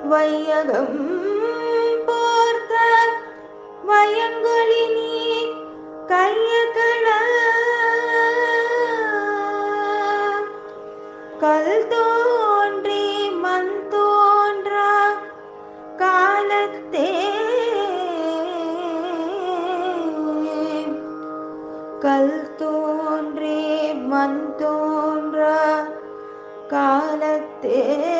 வையகம் பார்த்த வயங்களினி கையகள கல் தோன்றி மண் தோன்றா காலத்தே கல் தோன்றி மண் தோன்றா காலத்தே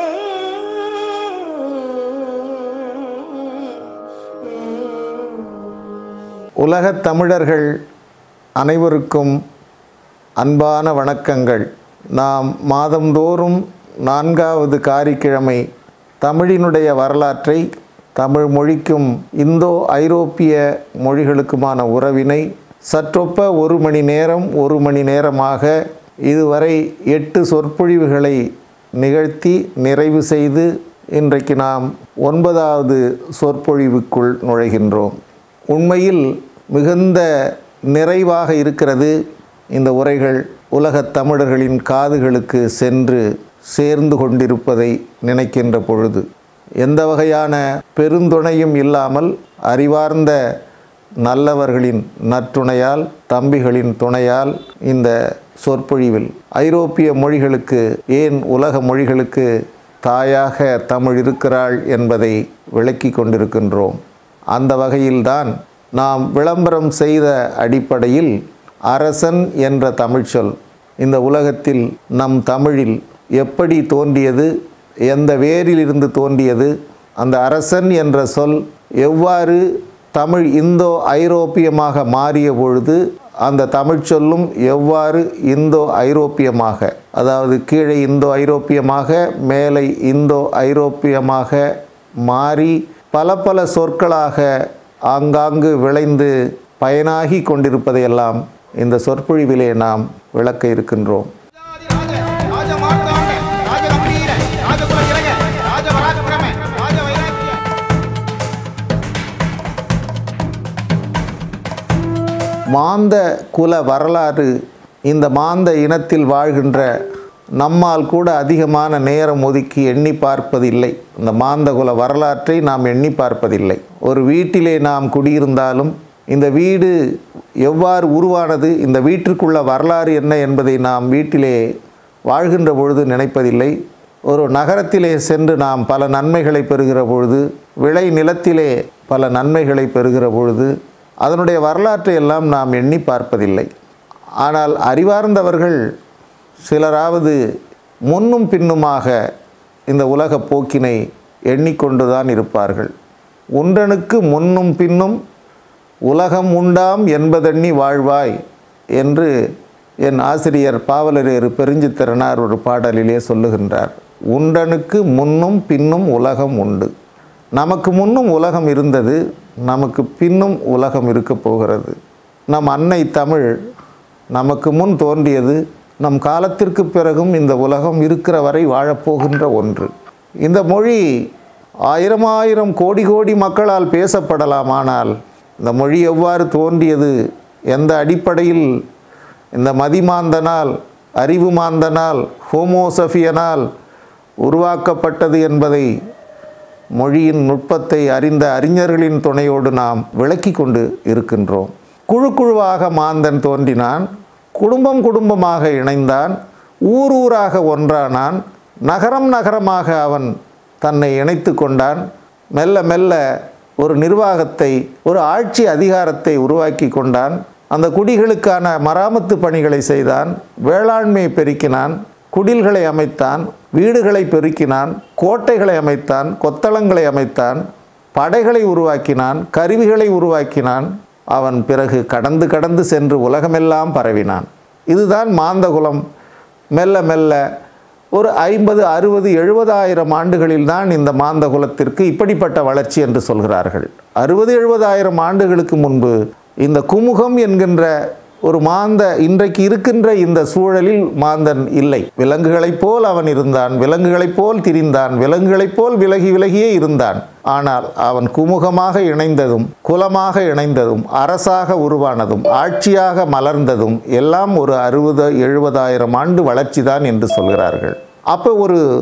உலகத் தமிழர்கள் அனைவருக்கும் அன்பான வணக்கங்கள் நாம் மாதந்தோறும் நான்காவது காரிக்கிழமை தமிழினுடைய வரலாற்றை தமிழ் மொழிக்கும் இந்தோ ஐரோப்பிய மொழிகளுக்குமான உறவினை சற்றொப்ப ஒரு மணி நேரம் ஒரு மணி நேரமாக இதுவரை எட்டு சொற்பொழிவுகளை நிகழ்த்தி நிறைவு செய்து இன்றைக்கு நாம் ஒன்பதாவது சொற்பொழிவுக்குள் நுழைகின்றோம் உண்மையில் மிகுந்த நிறைவாக இருக்கிறது இந்த உரைகள் உலகத் தமிழர்களின் காதுகளுக்கு சென்று சேர்ந்து கொண்டிருப்பதை நினைக்கின்ற பொழுது எந்த வகையான பெருந்துணையும் இல்லாமல் அறிவார்ந்த நல்லவர்களின் நற்றுணையால் தம்பிகளின் துணையால் இந்த சொற்பொழிவில் ஐரோப்பிய மொழிகளுக்கு ஏன் உலக மொழிகளுக்கு தாயாக தமிழ் இருக்கிறாள் என்பதை விளக்கி கொண்டிருக்கின்றோம் அந்த வகையில்தான் நாம் விளம்பரம் செய்த அடிப்படையில் அரசன் என்ற தமிழ்ச்சொல் இந்த உலகத்தில் நம் தமிழில் எப்படி தோன்றியது எந்த வேரிலிருந்து தோன்றியது அந்த அரசன் என்ற சொல் எவ்வாறு தமிழ் இந்தோ ஐரோப்பியமாக மாறிய பொழுது அந்த தமிழ் சொல்லும் எவ்வாறு இந்தோ ஐரோப்பியமாக அதாவது கீழே இந்தோ ஐரோப்பியமாக மேலை இந்தோ ஐரோப்பியமாக மாறி பல பல சொற்களாக ஆங்காங்கு விளைந்து பயனாகி கொண்டிருப்பதையெல்லாம் இந்த சொற்பொழிவிலே நாம் விளக்க இருக்கின்றோம் ராஜ ராஜ மார்த்தாண்ட ராஜ கம்பீர ராஜ குல இறங்க ராஜ வராஜ பிரம ராஜ வைராக்கிய மாந்த குல வரலாறு இந்த மாந்த இனத்தில் வாழ்கின்ற நம்மால் கூட அதிகமான நேரம் ஒதுக்கி எண்ணி பார்ப்பதில்லை இந்த மாந்த குல வரலாற்றை நாம் எண்ணி பார்ப்பதில்லை ஒரு வீட்டிலே நாம் குடியிருந்தாலும் இந்த வீடு எவ்வாறு உருவானது இந்த வீட்டிற்குள்ள வரலாறு என்ன என்பதை நாம் வீட்டிலே வாழ்கின்ற பொழுது நினைப்பதில்லை ஒரு நகரத்திலே சென்று நாம் பல நன்மைகளை பெறுகிற பொழுது விளை நிலத்திலே பல நன்மைகளை பெறுகிற பொழுது அதனுடைய வரலாற்றை எல்லாம் நாம் எண்ணி பார்ப்பதில்லை ஆனால் அறிவார்ந்தவர்கள் சிலராவது முன்னும் பின்னுமாக இந்த உலக போக்கினை எண்ணிக்கொண்டுதான் இருப்பார்கள் உன்றனுக்கு முன்னும் பின்னும் உலகம் உண்டாம் என்பதெண்ணி வாழ்வாய் என்று என் ஆசிரியர் பாவலரேறு பெருஞ்சித்திரனார் ஒரு பாடலிலே சொல்லுகின்றார் உண்டனுக்கு முன்னும் பின்னும் உலகம் உண்டு நமக்கு முன்னும் உலகம் இருந்தது நமக்கு பின்னும் உலகம் இருக்கப் போகிறது நம் அன்னை தமிழ் நமக்கு முன் தோன்றியது நம் காலத்திற்கு பிறகும் இந்த உலகம் இருக்கிற வரை வாழப்போகின்ற ஒன்று இந்த மொழி ஆயிரம் ஆயிரம் கோடி கோடி மக்களால் பேசப்படலாம் ஆனால் இந்த மொழி எவ்வாறு தோன்றியது எந்த அடிப்படையில் இந்த மதிமாந்தனால் அறிவு மாந்தனால் ஹோமோசஃபியனால் உருவாக்கப்பட்டது என்பதை மொழியின் நுட்பத்தை அறிந்த அறிஞர்களின் துணையோடு நாம் விளக்கி கொண்டு இருக்கின்றோம் குழு குழுவாக மாந்தன் தோன்றினான் குடும்பம் குடும்பமாக இணைந்தான் ஊர் ஊராக ஒன்றானான் நகரம் நகரமாக அவன் தன்னை இணைத்து கொண்டான் மெல்ல மெல்ல ஒரு நிர்வாகத்தை ஒரு ஆட்சி அதிகாரத்தை உருவாக்கி கொண்டான் அந்த குடிகளுக்கான மராமத்து பணிகளை செய்தான் வேளாண்மையை பெருக்கினான் குடில்களை அமைத்தான் வீடுகளை பெருக்கினான் கோட்டைகளை அமைத்தான் கொத்தளங்களை அமைத்தான் படைகளை உருவாக்கினான் கருவிகளை உருவாக்கினான் அவன் பிறகு கடந்து கடந்து சென்று உலகமெல்லாம் பரவினான் இதுதான் மாந்தகுலம் மெல்ல மெல்ல ஒரு ஐம்பது அறுபது எழுபதாயிரம் ஆண்டுகளில் தான் இந்த மாந்த குலத்திற்கு இப்படிப்பட்ட வளர்ச்சி என்று சொல்கிறார்கள் அறுபது எழுபதாயிரம் ஆண்டுகளுக்கு முன்பு இந்த குமுகம் என்கின்ற ஒரு மாந்த இன்றைக்கு இருக்கின்ற இந்த சூழலில் மாந்தன் இல்லை விலங்குகளைப் போல் அவன் இருந்தான் விலங்குகளைப் போல் திரிந்தான் விலங்குகளைப் போல் விலகி விலகியே இருந்தான் ஆனால் அவன் குமுகமாக இணைந்ததும் குலமாக இணைந்ததும் அரசாக உருவானதும் ஆட்சியாக மலர்ந்ததும் எல்லாம் ஒரு அறுபது எழுபதாயிரம் ஆண்டு வளர்ச்சி தான் என்று சொல்கிறார்கள் அப்போ ஒரு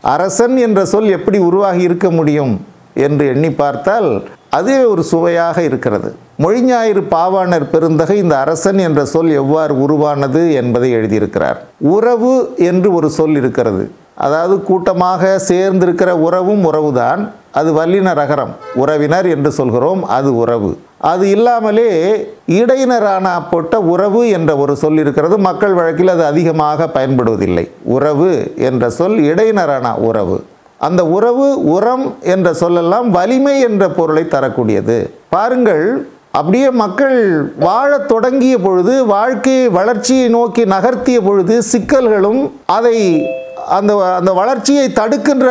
அரசன் என்ற சொல் எப்படி உருவாகி இருக்க முடியும் என்று எண்ணி பார்த்தால் அதுவே ஒரு சுவையாக இருக்கிறது மொழிஞாயிறு பாவாணர் பெருந்தகை இந்த அரசன் என்ற சொல் எவ்வாறு உருவானது என்பதை எழுதியிருக்கிறார் உறவு என்று ஒரு சொல் இருக்கிறது அதாவது கூட்டமாக சேர்ந்திருக்கிற உறவும் உறவுதான் அது வல்லின ரகரம் உறவினர் என்று சொல்கிறோம் அது உறவு அது இல்லாமலே இடையினரான போட்ட உறவு என்ற ஒரு சொல் இருக்கிறது மக்கள் வழக்கில் அது அதிகமாக பயன்படுவதில்லை உறவு என்ற சொல் இடையினரான உறவு அந்த உறவு உரம் என்ற சொல்லெல்லாம் வலிமை என்ற பொருளை தரக்கூடியது பாருங்கள் அப்படியே மக்கள் வாழத் தொடங்கிய பொழுது வாழ்க்கையை வளர்ச்சியை நோக்கி நகர்த்திய பொழுது சிக்கல்களும் அதை அந்த அந்த வளர்ச்சியை தடுக்கின்ற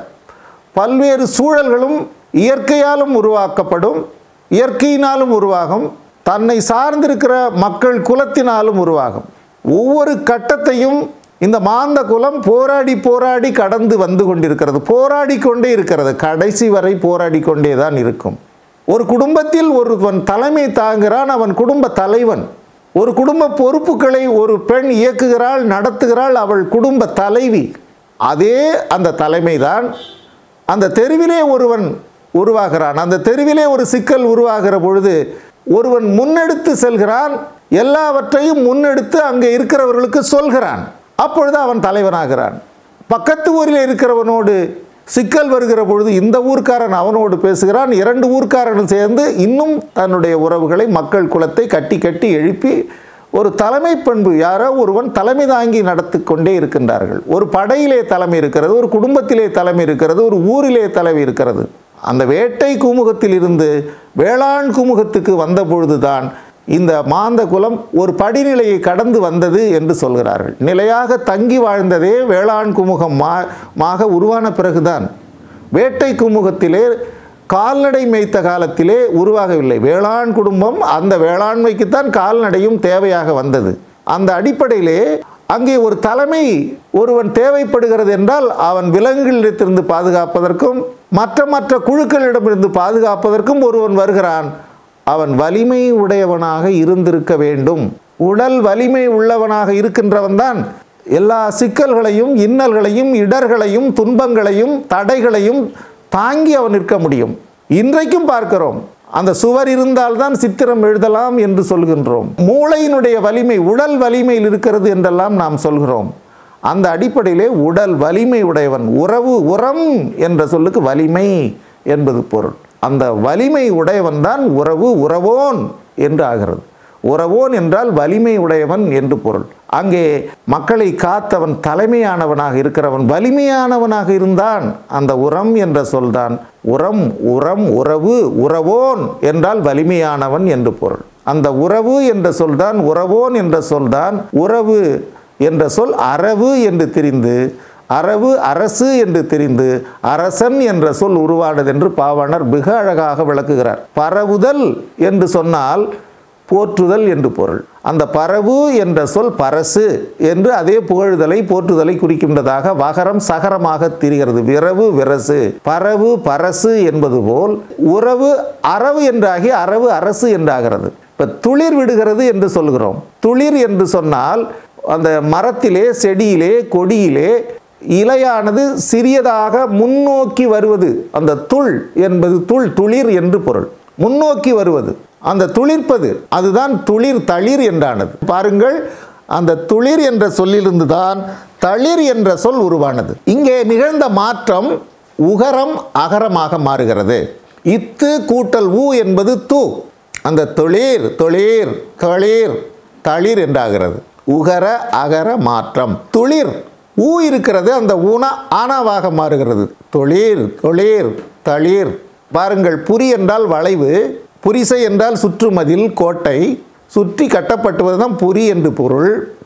பல்வேறு சூழல்களும் இயற்கையாலும் உருவாக்கப்படும் இயற்கையினாலும் உருவாகும் தன்னை சார்ந்திருக்கிற மக்கள் குலத்தினாலும் உருவாகும் ஒவ்வொரு கட்டத்தையும் இந்த மாந்த குலம் போராடி போராடி கடந்து வந்து கொண்டிருக்கிறது போராடி கொண்டே இருக்கிறது கடைசி வரை போராடி கொண்டே தான் இருக்கும் ஒரு குடும்பத்தில் ஒருவன் தலைமை தாங்குகிறான் அவன் குடும்ப தலைவன் ஒரு குடும்ப பொறுப்புகளை ஒரு பெண் இயக்குகிறாள் நடத்துகிறாள் அவள் குடும்ப தலைவி அதே அந்த தலைமைதான் அந்த தெருவிலே ஒருவன் உருவாகிறான் அந்த தெருவிலே ஒரு சிக்கல் உருவாகிற பொழுது ஒருவன் முன்னெடுத்து செல்கிறான் எல்லாவற்றையும் முன்னெடுத்து அங்கே இருக்கிறவர்களுக்கு சொல்கிறான் அப்பொழுது அவன் தலைவனாகிறான் பக்கத்து ஊரில் இருக்கிறவனோடு சிக்கல் வருகிற பொழுது இந்த ஊர்க்காரன் அவனோடு பேசுகிறான் இரண்டு ஊர்க்காரனும் சேர்ந்து இன்னும் தன்னுடைய உறவுகளை மக்கள் குலத்தை கட்டி கட்டி எழுப்பி ஒரு தலைமை பண்பு யாரோ ஒருவன் தலைமை தாங்கி நடத்தி கொண்டே இருக்கின்றார்கள் ஒரு படையிலே தலைமை இருக்கிறது ஒரு குடும்பத்திலே தலைமை இருக்கிறது ஒரு ஊரிலே தலைமை இருக்கிறது அந்த வேட்டை குமுகத்தில் இருந்து வேளாண் குமுகத்துக்கு வந்த பொழுதுதான் இந்த மாந்த குலம் ஒரு படிநிலையை கடந்து வந்தது என்று சொல்கிறார்கள் நிலையாக தங்கி வாழ்ந்ததே வேளாண் குமுகம் மா- மாக உருவான பிறகுதான் வேட்டை குமுகத்திலே கால்நடை மேய்த்த காலத்திலே உருவாகவில்லை வேளாண் குடும்பம் அந்த வேளாண்மைக்குத்தான் கால்நடையும் தேவையாக வந்தது அந்த அடிப்படையிலே அங்கே ஒரு தலைமை ஒருவன் தேவைப்படுகிறது என்றால் அவன் விலங்குகளிடத்திலிருந்து பாதுகாப்பதற்கும் மற்ற மற்ற குழுக்களிடமிருந்து பாதுகாப்பதற்கும் ஒருவன் வருகிறான் அவன் வலிமை உடையவனாக இருந்திருக்க வேண்டும் உடல் வலிமை உள்ளவனாக இருக்கின்றவன் தான் எல்லா சிக்கல்களையும் இன்னல்களையும் இடர்களையும் துன்பங்களையும் தடைகளையும் தாங்கி அவன் நிற்க முடியும் இன்றைக்கும் பார்க்கிறோம் அந்த சுவர் இருந்தால்தான் சித்திரம் எழுதலாம் என்று சொல்கின்றோம் மூளையினுடைய வலிமை உடல் வலிமையில் இருக்கிறது என்றெல்லாம் நாம் சொல்கிறோம் அந்த அடிப்படையிலே உடல் வலிமை உடையவன் உறவு உரம் என்ற சொல்லுக்கு வலிமை என்பது பொருள் அந்த வலிமை உடையவன் தான் உறவு உறவோன் என்று ஆகிறது உறவோன் என்றால் வலிமை உடையவன் என்று பொருள் அங்கே மக்களை காத்தவன் தலைமையானவனாக இருக்கிறவன் வலிமையானவனாக இருந்தான் அந்த உரம் என்ற சொல்தான் உரம் உரம் உறவு உறவோன் என்றால் வலிமையானவன் என்று பொருள் அந்த உறவு என்ற சொல்தான் உறவோன் என்ற சொல்தான் உறவு என்ற சொல் அரவு என்று தெரிந்து அரவு அரசு என்று தெரிந்து அரசன் என்ற சொல் உருவானது என்று பாவாணர் மிக அழகாக விளக்குகிறார் பரவுதல் என்று சொன்னால் போற்றுதல் என்று பொருள் அந்த பரவு என்ற சொல் பரசு என்று அதே புகழுதலை போற்றுதலை குறிக்கின்றதாக வகரம் சகரமாக திரிகிறது விரவு விரசு பரவு பரசு என்பது போல் உறவு அரவு என்றாகி அரவு அரசு என்றாகிறது இப்போ துளிர் விடுகிறது என்று சொல்கிறோம் துளிர் என்று சொன்னால் அந்த மரத்திலே செடியிலே கொடியிலே இலையானது சிறியதாக முன்னோக்கி வருவது அந்த துள் என்பது துள் துளிர் என்று பொருள் முன்னோக்கி வருவது அந்த துளிர்ப்பது அதுதான் துளிர் தளிர் என்றானது பாருங்கள் அந்த துளிர் என்ற சொல்லிலிருந்து தான் தளிர் என்ற சொல் உருவானது இங்கே நிகழ்ந்த மாற்றம் உகரம் அகரமாக மாறுகிறது இத்து கூட்டல் ஊ என்பது தூ அந்த தொழிர் தொழிர் தொழிர் தளிர் என்றாகிறது உகர அகர மாற்றம் துளிர் ஊ இருக்கிறது அந்த ஊனா ஆனாவாக மாறுகிறது தொழிர் தொழிர் தளிர் பாருங்கள் புரி என்றால் வளைவு புரிசை என்றால் சுற்றுமதில் கோட்டை சுற்றி கட்டப்பட்டுவது தான் புரி என்று பொருள்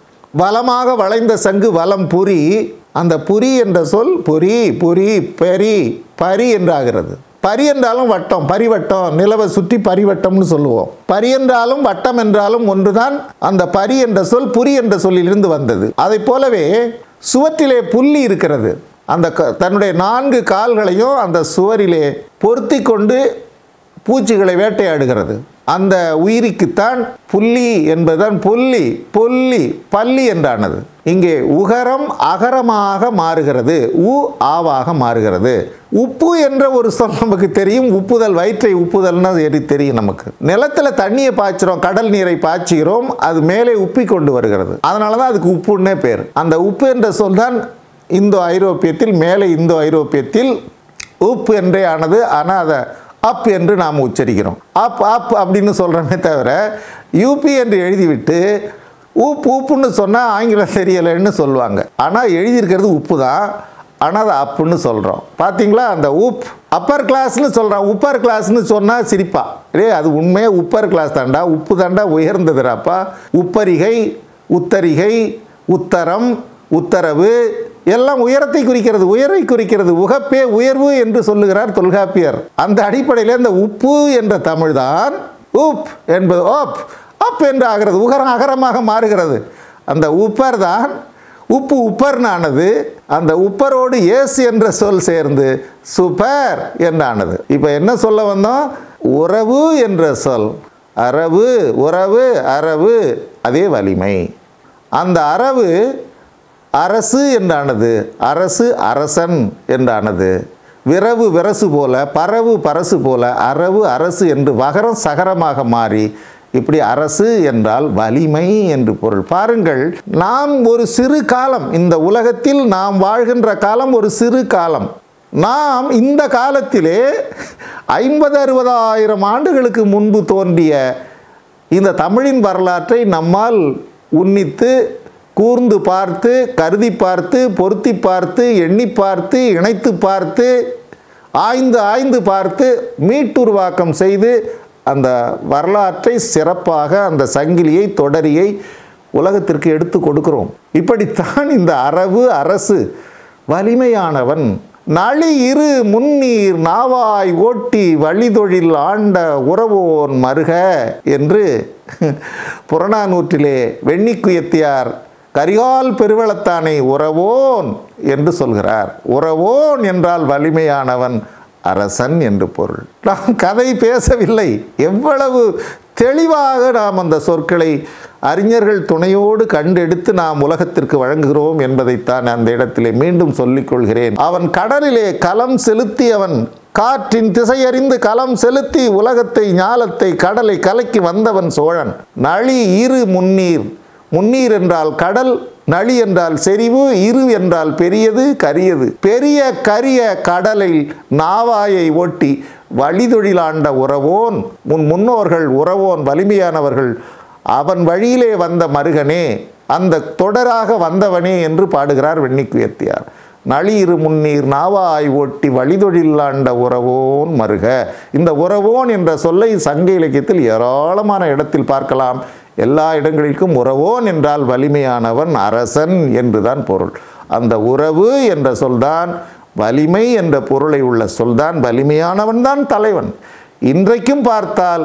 வலமாக வளைந்த சங்கு வலம் புரி அந்த புரி என்ற சொல் புரி புரி பெரி பரி என்றாகிறது பரி என்றாலும் வட்டம் பரிவட்டம் நிலவை சுற்றி பரிவட்டம்னு சொல்லுவோம் பரி என்றாலும் வட்டம் என்றாலும் ஒன்றுதான் அந்த பரி என்ற சொல் புரி என்ற சொல்லிலிருந்து வந்தது அதை போலவே சுவற்றிலே புள்ளி இருக்கிறது அந்த க- தன்னுடைய நான்கு கால்களையும் அந்த சுவரிலே பொருத்தி கொண்டு பூச்சிகளை வேட்டையாடுகிறது அந்த உயிரிக்குத்தான் புள்ளி என்பதுதான் புள்ளி புள்ளி பள்ளி என்றானது இங்கே உகரம் அகரமாக மாறுகிறது உ ஆவாக மாறுகிறது உப்பு என்ற ஒரு சொல் நமக்கு தெரியும் உப்புதல் வயிற்றை உப்புதல்னா எரி தெரியும் நமக்கு நிலத்துல தண்ணியை பாய்ச்சிரும் கடல் நீரை பாய்ச்சுகிறோம் அது மேலே உப்பி கொண்டு வருகிறது அதனால தான் அதுக்கு உப்புன்னே பேர் அந்த உப்பு என்ற சொல் தான் இந்தோ ஐரோப்பியத்தில் மேலே இந்தோ ஐரோப்பியத்தில் உப் என்றே ஆனது ஆனால் அதை அப் என்று நாம் உச்சரிக்கிறோம் அப் அப் அப்படின்னு சொல்கிறோமே தவிர யூபி என்று எழுதிவிட்டு உப் உப்புன்னு சொன்னால் ஆங்கிலம் தெரியலைன்னு சொல்லுவாங்க ஆனால் எழுதியிருக்கிறது உப்பு தான் ஆனால் அதை அப்புன்னு சொல்கிறோம் பார்த்தீங்களா அந்த உப் அப்பர் கிளாஸ்னு சொல்கிறான் உப்பர் கிளாஸ்னு சொன்னால் சிரிப்பா டே அது உண்மையாக உப்பர் கிளாஸ் தாண்டா உப்பு தாண்டா உயர்ந்ததுடாப்பா உப்பரிகை உத்தரிகை உத்தரம் உத்தரவு எல்லாம் உயரத்தை குறிக்கிறது உயரை குறிக்கிறது உகப்பே உயர்வு என்று சொல்லுகிறார் தொல்காப்பியர் அந்த அடிப்படையில் இந்த உப்பு என்ற தமிழ்தான் உப் என்பது ஓப் அப் என்று ஆகிறது உகரம் அகரமாக மாறுகிறது அந்த உப்பர் தான் உப்பு உப்பர்னானது அந்த உப்பரோடு ஏசு என்ற சொல் சேர்ந்து சூப்பர் என்றானது இப்போ என்ன சொல்ல வந்தோம் உறவு என்ற சொல் அரவு உறவு அரவு அதே வலிமை அந்த அரவு அரசு என்றானது அரசு அரசன் என்றானது விரவு விரசு போல பரவு பரசு போல அரவு அரசு என்று வகரம் சகரமாக மாறி இப்படி அரசு என்றால் வலிமை என்று பொருள் பாருங்கள் நாம் ஒரு சிறு காலம் இந்த உலகத்தில் நாம் வாழ்கின்ற காலம் ஒரு சிறு காலம் நாம் இந்த காலத்திலே ஐம்பது அறுபதாயிரம் ஆண்டுகளுக்கு முன்பு தோன்றிய இந்த தமிழின் வரலாற்றை நம்மால் உன்னித்து கூர்ந்து பார்த்து கருதி பார்த்து பொருத்தி பார்த்து எண்ணி பார்த்து இணைத்து பார்த்து ஆய்ந்து ஆய்ந்து பார்த்து மீட்டுருவாக்கம் செய்து அந்த வரலாற்றை சிறப்பாக அந்த சங்கிலியை தொடரியை உலகத்திற்கு எடுத்து கொடுக்கிறோம் இப்படித்தான் இந்த அரபு அரசு வலிமையானவன் நளி இரு முன்னீர் நாவாய் ஓட்டி வழிதொழில் ஆண்ட உறவோன் மருக என்று புறநானூற்றிலே வெண்ணிக்குயத்தியார் கரிகால் பெருவளத்தானை உறவோன் என்று சொல்கிறார் உறவோன் என்றால் வலிமையானவன் அரசன் என்று பொருள் நாம் கதை பேசவில்லை எவ்வளவு தெளிவாக நாம் அந்த சொற்களை அறிஞர்கள் துணையோடு கண்டெடுத்து நாம் உலகத்திற்கு வழங்குகிறோம் என்பதைத்தான் அந்த இடத்திலே மீண்டும் சொல்லிக் கொள்கிறேன் அவன் கடலிலே களம் செலுத்தியவன் காற்றின் திசையறிந்து களம் செலுத்தி உலகத்தை ஞாலத்தை கடலை கலக்கி வந்தவன் சோழன் நளி இரு முன்னீர் முன்னீர் என்றால் கடல் நளி என்றால் செறிவு இரு என்றால் பெரியது கரியது பெரிய கரிய கடலில் நாவாயை ஒட்டி வழிதொழிலாண்ட உறவோன் முன் முன்னோர்கள் உறவோன் வலிமையானவர்கள் அவன் வழியிலே வந்த மருகனே அந்த தொடராக வந்தவனே என்று பாடுகிறார் வெண்ணிக்குயர்த்தியார் நளியிரு முன்னீர் நாவாய் ஒட்டி வழிதொழிலாண்ட உறவோன் மருக இந்த உறவோன் என்ற சொல்லை சங்க இலக்கியத்தில் ஏராளமான இடத்தில் பார்க்கலாம் எல்லா இடங்களிலும் உறவோன் என்றால் வலிமையானவன் அரசன் என்றுதான் பொருள் அந்த உறவு என்ற சொல்தான் வலிமை என்ற பொருளை உள்ள சொல்தான் வலிமையானவன் தான் தலைவன் இன்றைக்கும் பார்த்தால்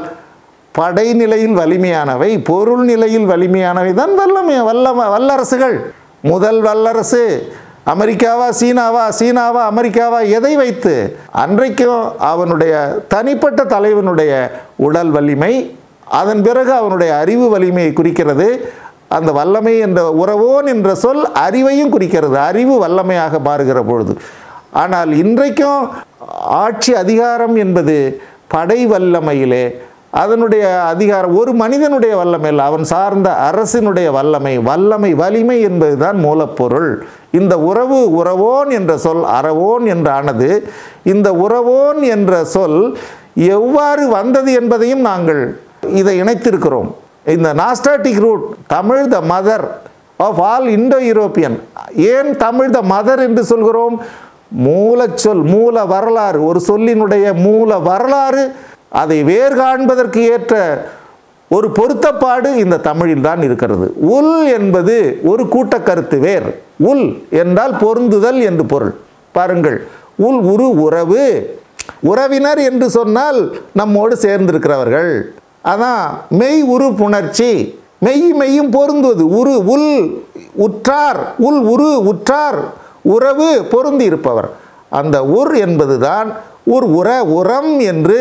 படை நிலையில் வலிமையானவை பொருள் நிலையில் வலிமையானவை தான் வல்லமை வல்ல வல்லரசுகள் முதல் வல்லரசு அமெரிக்காவா சீனாவா சீனாவா அமெரிக்காவா எதை வைத்து அன்றைக்கும் அவனுடைய தனிப்பட்ட தலைவனுடைய உடல் வலிமை அதன் பிறகு அவனுடைய அறிவு வலிமையை குறிக்கிறது அந்த வல்லமை என்ற உறவோன் என்ற சொல் அறிவையும் குறிக்கிறது அறிவு வல்லமையாக மாறுகிற பொழுது ஆனால் இன்றைக்கும் ஆட்சி அதிகாரம் என்பது படை வல்லமையிலே அதனுடைய அதிகாரம் ஒரு மனிதனுடைய வல்லமை இல்லை அவன் சார்ந்த அரசினுடைய வல்லமை வல்லமை வலிமை என்பதுதான் மூலப்பொருள் இந்த உறவு உறவோன் என்ற சொல் அறவோன் என்றானது இந்த உறவோன் என்ற சொல் எவ்வாறு வந்தது என்பதையும் நாங்கள் இதை இணைத்திருக்கிறோம் இந்த Nostratic root Tamil the mother of all Indo European ஏன் தமிழ் த மதர் என்று சொல்கிறோம் மூலச்சொல் மூல வரலாறு ஒரு சொல்லினுடைய மூல வரலாறு அதை வேர் காண்பதற்கு ஏற்ற ஒரு பொருத்தப்பாடு இந்த தமிழில் தான் இருக்கிறது உல் என்பது ஒரு கூட்டக்கருத்து வேர் உல் என்றால் பொருந்துதல் என்று பொருள் பாருங்கள் உல் உரு உறவு உறவினர் என்று சொன்னால் நம்மோடு சேர்ந்திருக்கிறவர்கள் அதான் மெய் உரு புணர்ச்சி மெய் மெய்யும் பொருந்துவது உரு உல் உற்றார் உல் உரு உற்றார் உறவு பொருந்தி இருப்பவர் அந்த உர் என்பதுதான் உர் உர உரம் என்று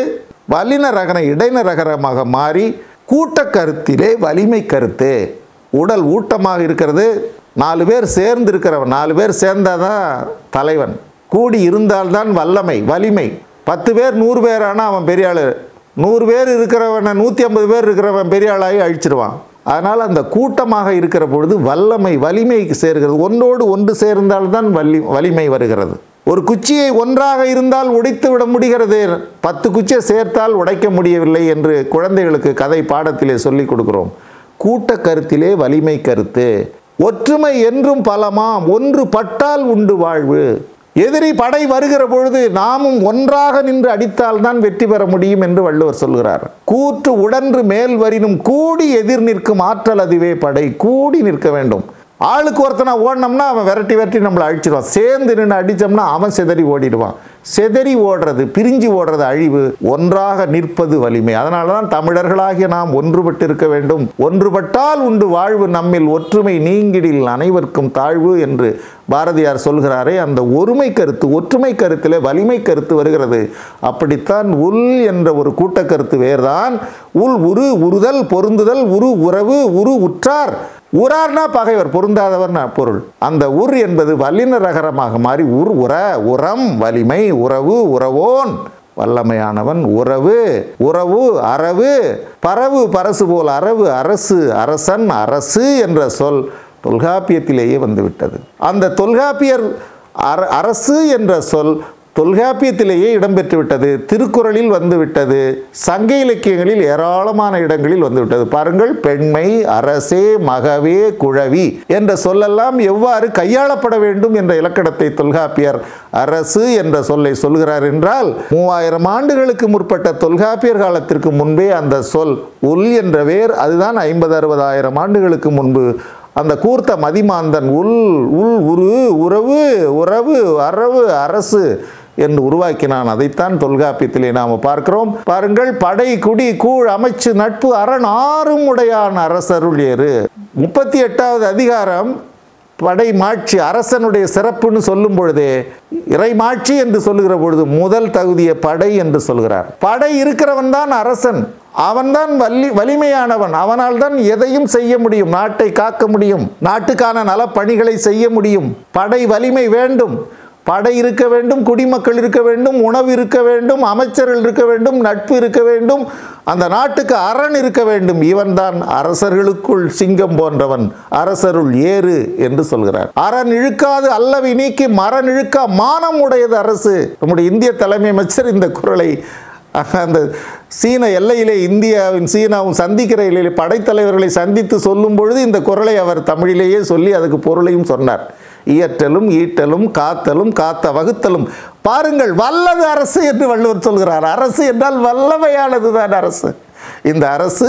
வல்லின ரகர இடைன ரகரமாக மாறி கூட்டக்கருத்திலே வலிமை கருத்து உடல் ஊட்டமாக இருக்கிறது நாலு பேர் சேர்ந்து இருக்கிறவன் நாலு பேர் சேர்ந்தாதான் தலைவன் கூடி இருந்தால்தான் வல்லமை வலிமை பத்து பேர் நூறு பேர் ஆனால் அவன் பெரிய ஆள் நூறு பேர் இருக்கிறவனை நூற்றி ஐம்பது பேர் இருக்கிறவன் பெரிய ஆளாகி அழிச்சிருவான் அதனால் அந்த கூட்டமாக இருக்கிற பொழுது வல்லமை வலிமை சேர்கிறது ஒன்றோடு ஒன்று சேர்ந்தால்தான் வலி வலிமை வருகிறது ஒரு குச்சியை ஒன்றாக இருந்தால் உடைத்து விட முடிகிறது பத்து குச்சியை சேர்த்தால் உடைக்க முடியவில்லை என்று குழந்தைகளுக்கு கதை பாடத்திலே சொல்லிக் கொடுக்கிறோம் கூட்ட கருத்திலே வலிமை கருத்து ஒற்றுமை என்றும் பலமாம் ஒன்று பட்டால் உண்டு வாழ்வு எதிரி படை வருகிற பொழுது நாமும் ஒன்றாக நின்று அடித்தால்தான் வெற்றி பெற முடியும் என்று வள்ளுவர் சொல்கிறார் கூற்று உடன்று மேல் வரினும் கூடி எதிர் நிற்கும் ஆற்றல் அதுவே படை கூடி நிற்க வேண்டும் ஆளுக்கு ஒருத்தனை ஓடினோம்னா அவன் விரட்டி விரட்டி நம்மளை அழிச்சிடுவான் சேர்ந்து நின்று அடித்தோம்னா அவன் சிதறி ஓடிடுவான் சிதறி ஓடுறது பிரிஞ்சு ஓடுறது அழிவு ஒன்றாக நிற்பது வலிமை அதனால தான் தமிழர்களாகிய நாம் ஒன்றுபட்டு இருக்க வேண்டும் ஒன்றுபட்டால் உண்டு வாழ்வு நம்மில் ஒற்றுமை நீங்கிடில் அனைவருக்கும் தாழ்வு என்று பாரதியார் சொல்கிறாரே அந்த ஒருமை கருத்து ஒற்றுமை கருத்திலே வலிமை கருத்து வருகிறது அப்படித்தான் உள் என்ற ஒரு கூட்டக்கருத்து வேர்தான் உள் உரு உறுதல் பொருந்துதல் உரு உறவு உரு உற்றார் உரார்னா பகைவர் பொருந்தாதவர்னா பொருள் அந்த உர் என்பது வல்லின ரகரமாக மாறி உர் உர உரம் வலிமை உறவு உறவோன் வல்லமையானவன் உறவு உறவு அரவு பரவு பரசு போல் அரவு அரசு அரசன் அரசு என்ற சொல் தொல்காப்பியத்திலேயே வந்துவிட்டது அந்த தொல்காப்பியர் அர அரசு என்ற சொல் தொல்காப்பியத்திலேயே இடம்பெற்று விட்டது திருக்குறளில் வந்துவிட்டது சங்க இலக்கியங்களில் ஏராளமான இடங்களில் வந்துவிட்டது பாருங்கள் பெண்மை அரசே மகவே குழவி என்ற சொல்லெல்லாம் எவ்வாறு கையாளப்பட வேண்டும் என்ற இலக்கணத்தை தொல்காப்பியர் அரசு என்ற சொல்லை சொல்கிறார் என்றால் மூவாயிரம் ஆண்டுகளுக்கு முற்பட்ட தொல்காப்பியர் காலத்திற்கு முன்பே அந்த சொல் உல் என்ற வேர் அதுதான் ஐம்பது அறுபதாயிரம் ஆண்டுகளுக்கு முன்பு அந்த கூர்த்த மதிமாந்தன் உள் உள் உரு உறவு உறவு அரவு அரசு என்று உருவாக்கினான் அதைத்தான் தொல்காப்பியத்திலே நாம் பார்க்கிறோம் பாருங்கள் படை குடி கூழ் அமைச்சு நட்பு அரண் ஆறும் உடையான் அரசருள் ஏறு முப்பத்தி எட்டாவது அதிகாரம் படை மாட்சி அரசனுடைய சிறப்புன்னு சொல்லும் பொழுதே இறைமாட்சி என்று சொல்லுகிற பொழுது முதல் தகுதிய படை என்று சொல்கிறார் படை இருக்கிறவன் தான் அரசன் அவன்தான் வலி வலிமையானவன் அவனால் தான் எதையும் செய்ய முடியும் நாட்டை காக்க முடியும் நாட்டுக்கான நலப்பணிகளை செய்ய முடியும் படை வலிமை வேண்டும் படை இருக்க வேண்டும் குடிமக்கள் இருக்க வேண்டும் உணவு இருக்க வேண்டும் அமைச்சர்கள் இருக்க வேண்டும் நட்பு இருக்க வேண்டும் அந்த நாட்டுக்கு அரண் இருக்க வேண்டும் இவன்தான் அரசர்களுக்குள் சிங்கம் போன்றவன் அரசருள் ஏறு என்று சொல்கிறார் அரண் இழுக்காது அல்லவி நீக்கி மரண் இழுக்கா மானம் உடையது அரசு நம்முடைய இந்திய தலைமை அமைச்சர் இந்த குரலை அந்த சீன எல்லையிலே இந்தியாவின் சீனாவும் சந்திக்கிற எல்லையிலே படைத்தலைவர்களை சந்தித்து சொல்லும் பொழுது இந்த குரலை அவர் தமிழிலேயே சொல்லி அதுக்கு பொருளையும் சொன்னார் இயற்றலும் ஈட்டலும் காத்தலும் காத்த வகுத்தலும் பாருங்கள் வல்லது அரசு என்று வள்ளுவர் சொல்கிறார் அரசு என்றால் வல்லமையானது தான் அரசு இந்த அரசு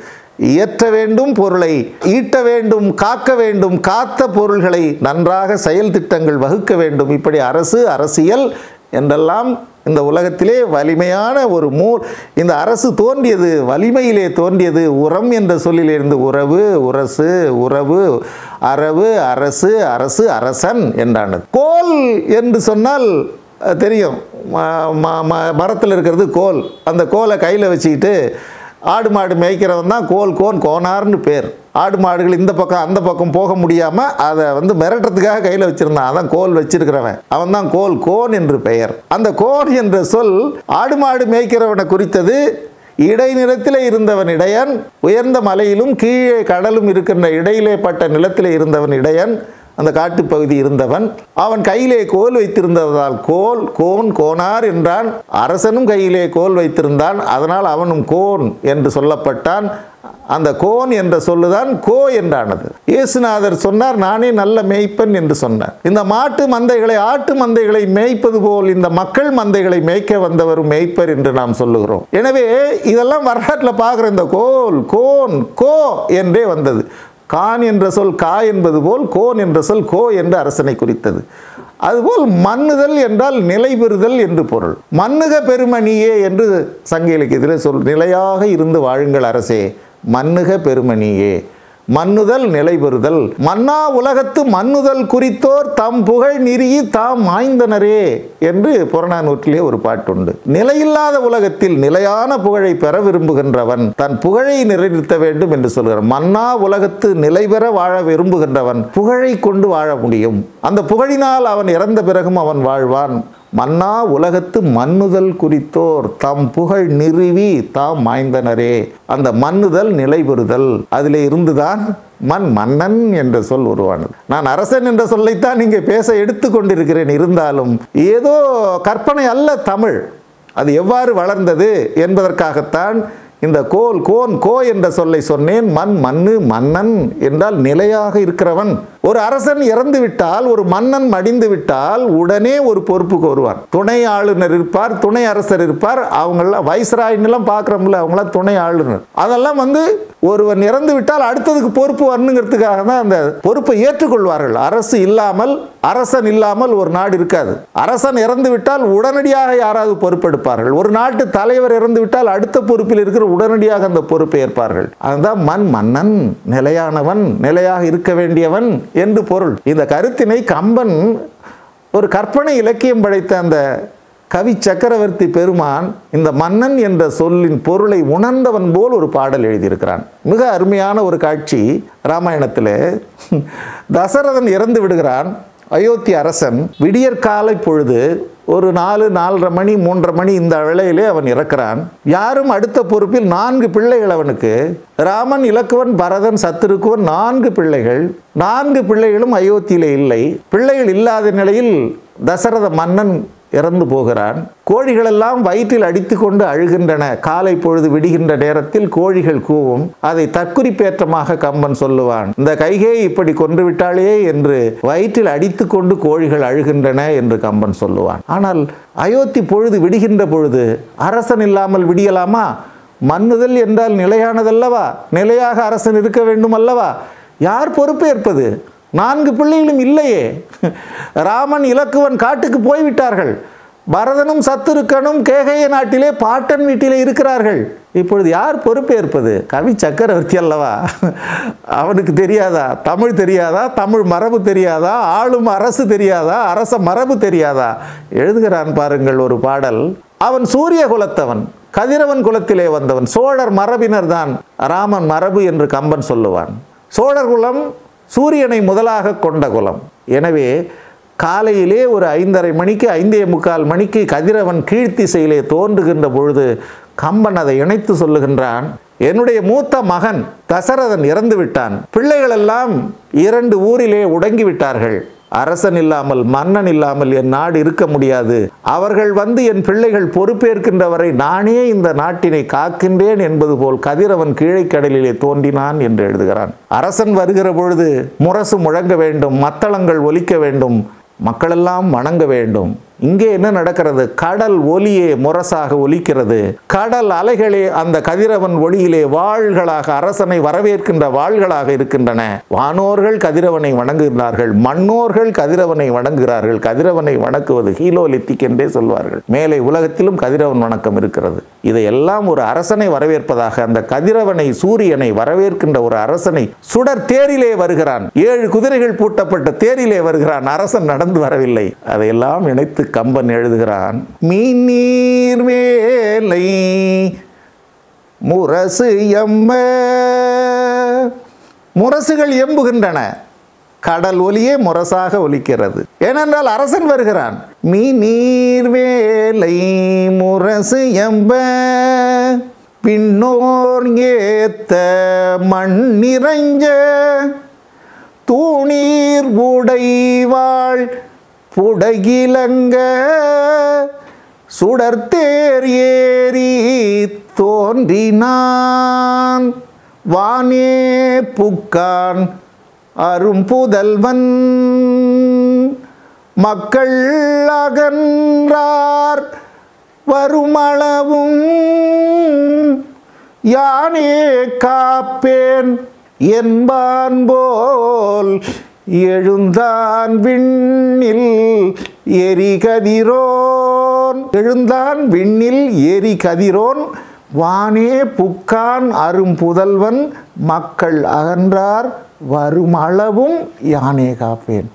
இயற்ற வேண்டும் பொருளை ஈட்ட வேண்டும் காக்க வேண்டும் காத்த பொருள்களை நன்றாக செயல் திட்டங்கள் வகுக்க வேண்டும் இப்படி அரசு அரசியல் என்றெல்லாம் இந்த உலகத்திலே வலிமையான ஒரு மூ இந்த அரசு தோன்றியது வலிமையிலே தோன்றியது உரம் என்ற சொல்லிலிருந்து உறவு உரசு உறவு அரவு அரசு அரசு அரசன் என்றானது கோல் என்று சொன்னால் அஹ், தெரியும் ம- ம- ம- மரத்தில் இருக்கிறது கோல் அந்த கோலை கையில் வச்சுக்கிட்டு ஆடு மாடு மேய்க்கிறவன் தான் கோல் கோன் கோனார்னு பேர் ஆடு மாடுகள் இந்த பக்கம் அந்த பக்கம் போக முடியாமல் அதை வந்து மிரட்டுறதுக்காக கையில் வச்சிருந்தான் அதான் கோல் வச்சிருக்கிறவன் அவன் தான் கோல் கோன் என்று பெயர் அந்த கோன் என்ற சொல் ஆடு மாடு மேய்க்கிறவனை குறித்தது இடைநிலத்திலே இருந்தவன் இடையன் உயர்ந்த மலையிலும் கீழே கடலும் இருக்கின்ற இடையிலே பட்ட நிலத்திலே இருந்தவன் இடையன் அந்த காட்டுப்பகுதி இருந்தவன் அவன் கையிலே கோல் வைத்திருந்ததால் கோல் கோன் கோனார் என்றான் அரசனும் கையிலே கோல் வைத்திருந்தான் அதனால் அவனும் கோன் என்று சொல்லப்பட்டான் அந்த கோன் என்ற சொல்லுதான் கோ என்றானது இயேசுநாதர் சொன்னார் நானே நல்ல மேய்ப்பன் என்று சொன்னார் இந்த மாட்டு மந்தைகளை ஆட்டு மந்தைகளை மேய்ப்பது போல் இந்த மக்கள் மந்தைகளை மேய்க்க வந்தவர் மேய்ப்பர் என்று நாம் சொல்லுகிறோம் எனவே இதெல்லாம் வரலாற்றில் பார்க்குற இந்த கோல் கோன் கோ என்றே வந்தது கான் என்ற சொல் கா என்பது போல் கோன் என்ற சொல் கோ என்று அரசனை குறித்தது அதுபோல் மன்னுதல் என்றால் நிலை பெறுதல் என்று பொருள் மன்னுக பெருமணியே என்று சங்க இலக்கியத்தில் சொல் நிலையாக இருந்து வாழுங்கள் அரசே மன்னுக பெருமணியே மன்னுதல் நிலை பெறுதல் மன்னா உலகத்து மன்னுதல் குறித்தோர் தம் புகழ் நிறுகி தாம் மாய்ந்தனரே என்று புறநானூற்றிலே ஒரு பாட்டுண்டு நிலையில்லாத உலகத்தில் நிலையான புகழை பெற விரும்புகின்றவன் தன் புகழை நிலைநிறுத்த வேண்டும் என்று சொல்கிறார் மன்னா உலகத்து நிலை பெற வாழ விரும்புகின்றவன் புகழை கொண்டு வாழ முடியும் அந்த புகழினால் அவன் இறந்த பிறகும் அவன் வாழ்வான் மன்னா உலகத்து மன்னுதல் குறித்தோர் தம் புகழ் நிறுவி தாம் மாய்ந்தனரே அந்த மன்னுதல் நிலை பெறுதல் அதிலே இருந்துதான் மண் மன்னன் என்ற சொல் உருவானது நான் அரசன் என்ற சொல்லைத்தான் இங்கே பேச எடுத்துக்கொண்டிருக்கிறேன் இருந்தாலும் ஏதோ கற்பனை அல்ல தமிழ் அது எவ்வாறு வளர்ந்தது என்பதற்காகத்தான் இந்த கோல் கோன் கோ என்ற சொல்லை சொன்னேன் மண் மண்ணு மன்னன் என்றால் நிலையாக இருக்கிறவன் ஒரு அரசன் இறந்து விட்டால் ஒரு மன்னன் மடிந்து விட்டால் உடனே ஒரு பொறுப்புக்கு வருவான் துணை ஆளுநர் இருப்பார் துணை அரசர் இருப்பார் அவங்கெல்லாம் வைஸ்ராயின்லாம் பார்க்குறோம்ல அவங்களாம் துணை ஆளுநர் அதெல்லாம் வந்து ஒருவன் இறந்து விட்டால் அடுத்ததுக்கு பொறுப்பு வரணுங்கிறதுக்காக தான் அந்த பொறுப்பை ஏற்றுக்கொள்வார்கள் அரசு இல்லாமல் அரசன் இல்லாமல் ஒரு நாடு இருக்காது அரசன் இறந்து விட்டால் உடனடியாக யாராவது பொறுப்பெடுப்பார்கள் ஒரு நாட்டு தலைவர் இறந்து விட்டால் அடுத்த பொறுப்பில் இருக்கிற உடனடியாக அந்த பொறுப்பை ஏற்பார்கள் அதுதான் மண் மன்னன் நிலையானவன் நிலையாக இருக்க வேண்டியவன் என்று பொருள் இந்த கருத்தினை கம்பன் ஒரு கற்பனை இலக்கியம் படைத்த அந்த கவி சக்கரவர்த்தி பெருமான் இந்த மன்னன் என்ற சொல்லின் பொருளை உணர்ந்தவன் போல் ஒரு பாடல் எழுதியிருக்கிறான் மிக அருமையான ஒரு காட்சி ராமாயணத்தில் தசரதன் இறந்து விடுகிறான் அயோத்தி அரசன் விடியற்காலை பொழுது ஒரு நாலு நாலரை மணி மூன்றரை மணி இந்த வேளையிலே அவன் இறக்கிறான் யாரும் அடுத்த பொறுப்பில் நான்கு பிள்ளைகள் அவனுக்கு ராமன் இலக்குவன் பரதன் சத்துருக்குவன் நான்கு பிள்ளைகள் நான்கு பிள்ளைகளும் அயோத்தியிலே இல்லை பிள்ளைகள் இல்லாத நிலையில் தசரத மன்னன் இறந்து போகிறான் கோழிகளெல்லாம் வயிற்றில் அடித்துக்கொண்டு அழுகின்றன காலை பொழுது விடுகின்ற நேரத்தில் கோழிகள் கூவும் அதை தற்குறிப்பேற்றமாக கம்பன் சொல்லுவான் இந்த கைகே இப்படி கொன்று விட்டாளே என்று வயிற்றில் அடித்துக்கொண்டு கோழிகள் அழுகின்றன என்று கம்பன் சொல்லுவான் ஆனால் அயோத்தி பொழுது விடுகின்ற பொழுது அரசன் இல்லாமல் விடியலாமா மன்னுதல் என்றால் நிலையானதல்லவா நிலையாக அரசன் இருக்க வேண்டும் அல்லவா யார் பொறுப்பேற்பது நான்கு பிள்ளைகளும் இல்லையே ராமன் இலக்குவன் காட்டுக்கு போய்விட்டார்கள் பரதனும் சத்துருக்கனும் கேகைய நாட்டிலே பாட்டன் வீட்டிலே இருக்கிறார்கள் இப்பொழுது யார் பொறுப்பேற்பது கவி சக்கரவர்த்தி அல்லவா அவனுக்கு தெரியாதா தமிழ் தெரியாதா தமிழ் மரபு தெரியாதா ஆளும் அரசு தெரியாதா அரச மரபு தெரியாதா எழுதுகிறான் பாருங்கள் ஒரு பாடல் அவன் சூரிய குலத்தவன் கதிரவன் குலத்திலே வந்தவன் சோழர் மரபினர் தான் ராமன் மரபு என்று கம்பன் சொல்லுவான் சோழர் குலம் சூரியனை முதலாக கொண்ட குலம் எனவே காலையிலே ஒரு ஐந்தரை மணிக்கு ஐந்தே முக்கால் மணிக்கு கதிரவன் கீழ்த்திசையிலே தோன்றுகின்ற பொழுது கம்பன் அதை இணைத்து சொல்லுகின்றான் என்னுடைய மூத்த மகன் தசரதன் இறந்து விட்டான் பிள்ளைகள் எல்லாம் இரண்டு ஊரிலே உடங்கி விட்டார்கள் அரசன் இல்லாமல் மன்னன் இல்லாமல் என் நாடு இருக்க முடியாது அவர்கள் வந்து என் பிள்ளைகள் பொறுப்பேற்கின்றவரை நானே இந்த நாட்டினை காக்கின்றேன் என்பது போல் கதிரவன் கீழைக்கடலிலே தோன்றினான் என்று எழுதுகிறான் அரசன் வருகிற பொழுது முரசு முழங்க வேண்டும் மத்தளங்கள் ஒலிக்க வேண்டும் மக்களெல்லாம் வணங்க வேண்டும் இங்கே என்ன நடக்கிறது கடல் ஒலியே முரசாக ஒலிக்கிறது கடல் அலைகளே அந்த கதிரவன் ஒளியிலே வாள்களாக அரசனை வரவேற்கின்ற வாள்களாக இருக்கின்றன வானோர்கள் கதிரவனை வணங்குகிறார்கள் மண்ணோர்கள் கதிரவனை வணங்குகிறார்கள் கதிரவனை வணங்குவது ஹீலோலித்திக் என்றே சொல்வார்கள் மேலே உலகத்திலும் கதிரவன் வணக்கம் இருக்கிறது இதையெல்லாம் ஒரு அரசனை வரவேற்பதாக அந்த கதிரவனை சூரியனை வரவேற்கின்ற ஒரு அரசனை சுடர் தேரிலே வருகிறான் ஏழு குதிரைகள் பூட்டப்பட்ட தேரிலே வருகிறான் அரசன் நடந்து வரவில்லை அதையெல்லாம் இணைத்து கம்பன் எழுதுகிறான் மீநீர் வேலை முரசு எம்ம முரசுகள் எம்புகின்றன கடல் ஒலியே முரசாக ஒலிக்கிறது ஏனென்றால் அரசன் வருகிறான் மீ நீர் வேலை முரசு எம்ப பின்னோர் ஏத்த மண் நிறைஞ்ச தூணீர் உடைவாள் புடகிலங்க சுடர்த்தேர் ஏறி தோன்றினான் வானே புக்கான் அரும்புதல்வன் மக்கள் அகன்றார் வருமளவும் யானே காப்பேன் என்பான் போல் எழுந்தான் விண்ணில் எரி கதிரோன் எழுந்தான் விண்ணில் எரி கதிரோன் வானே புக்கான் அரும் புதல்வன் மக்கள் அகன்றார் வருமளவும் யானே காப்பேன்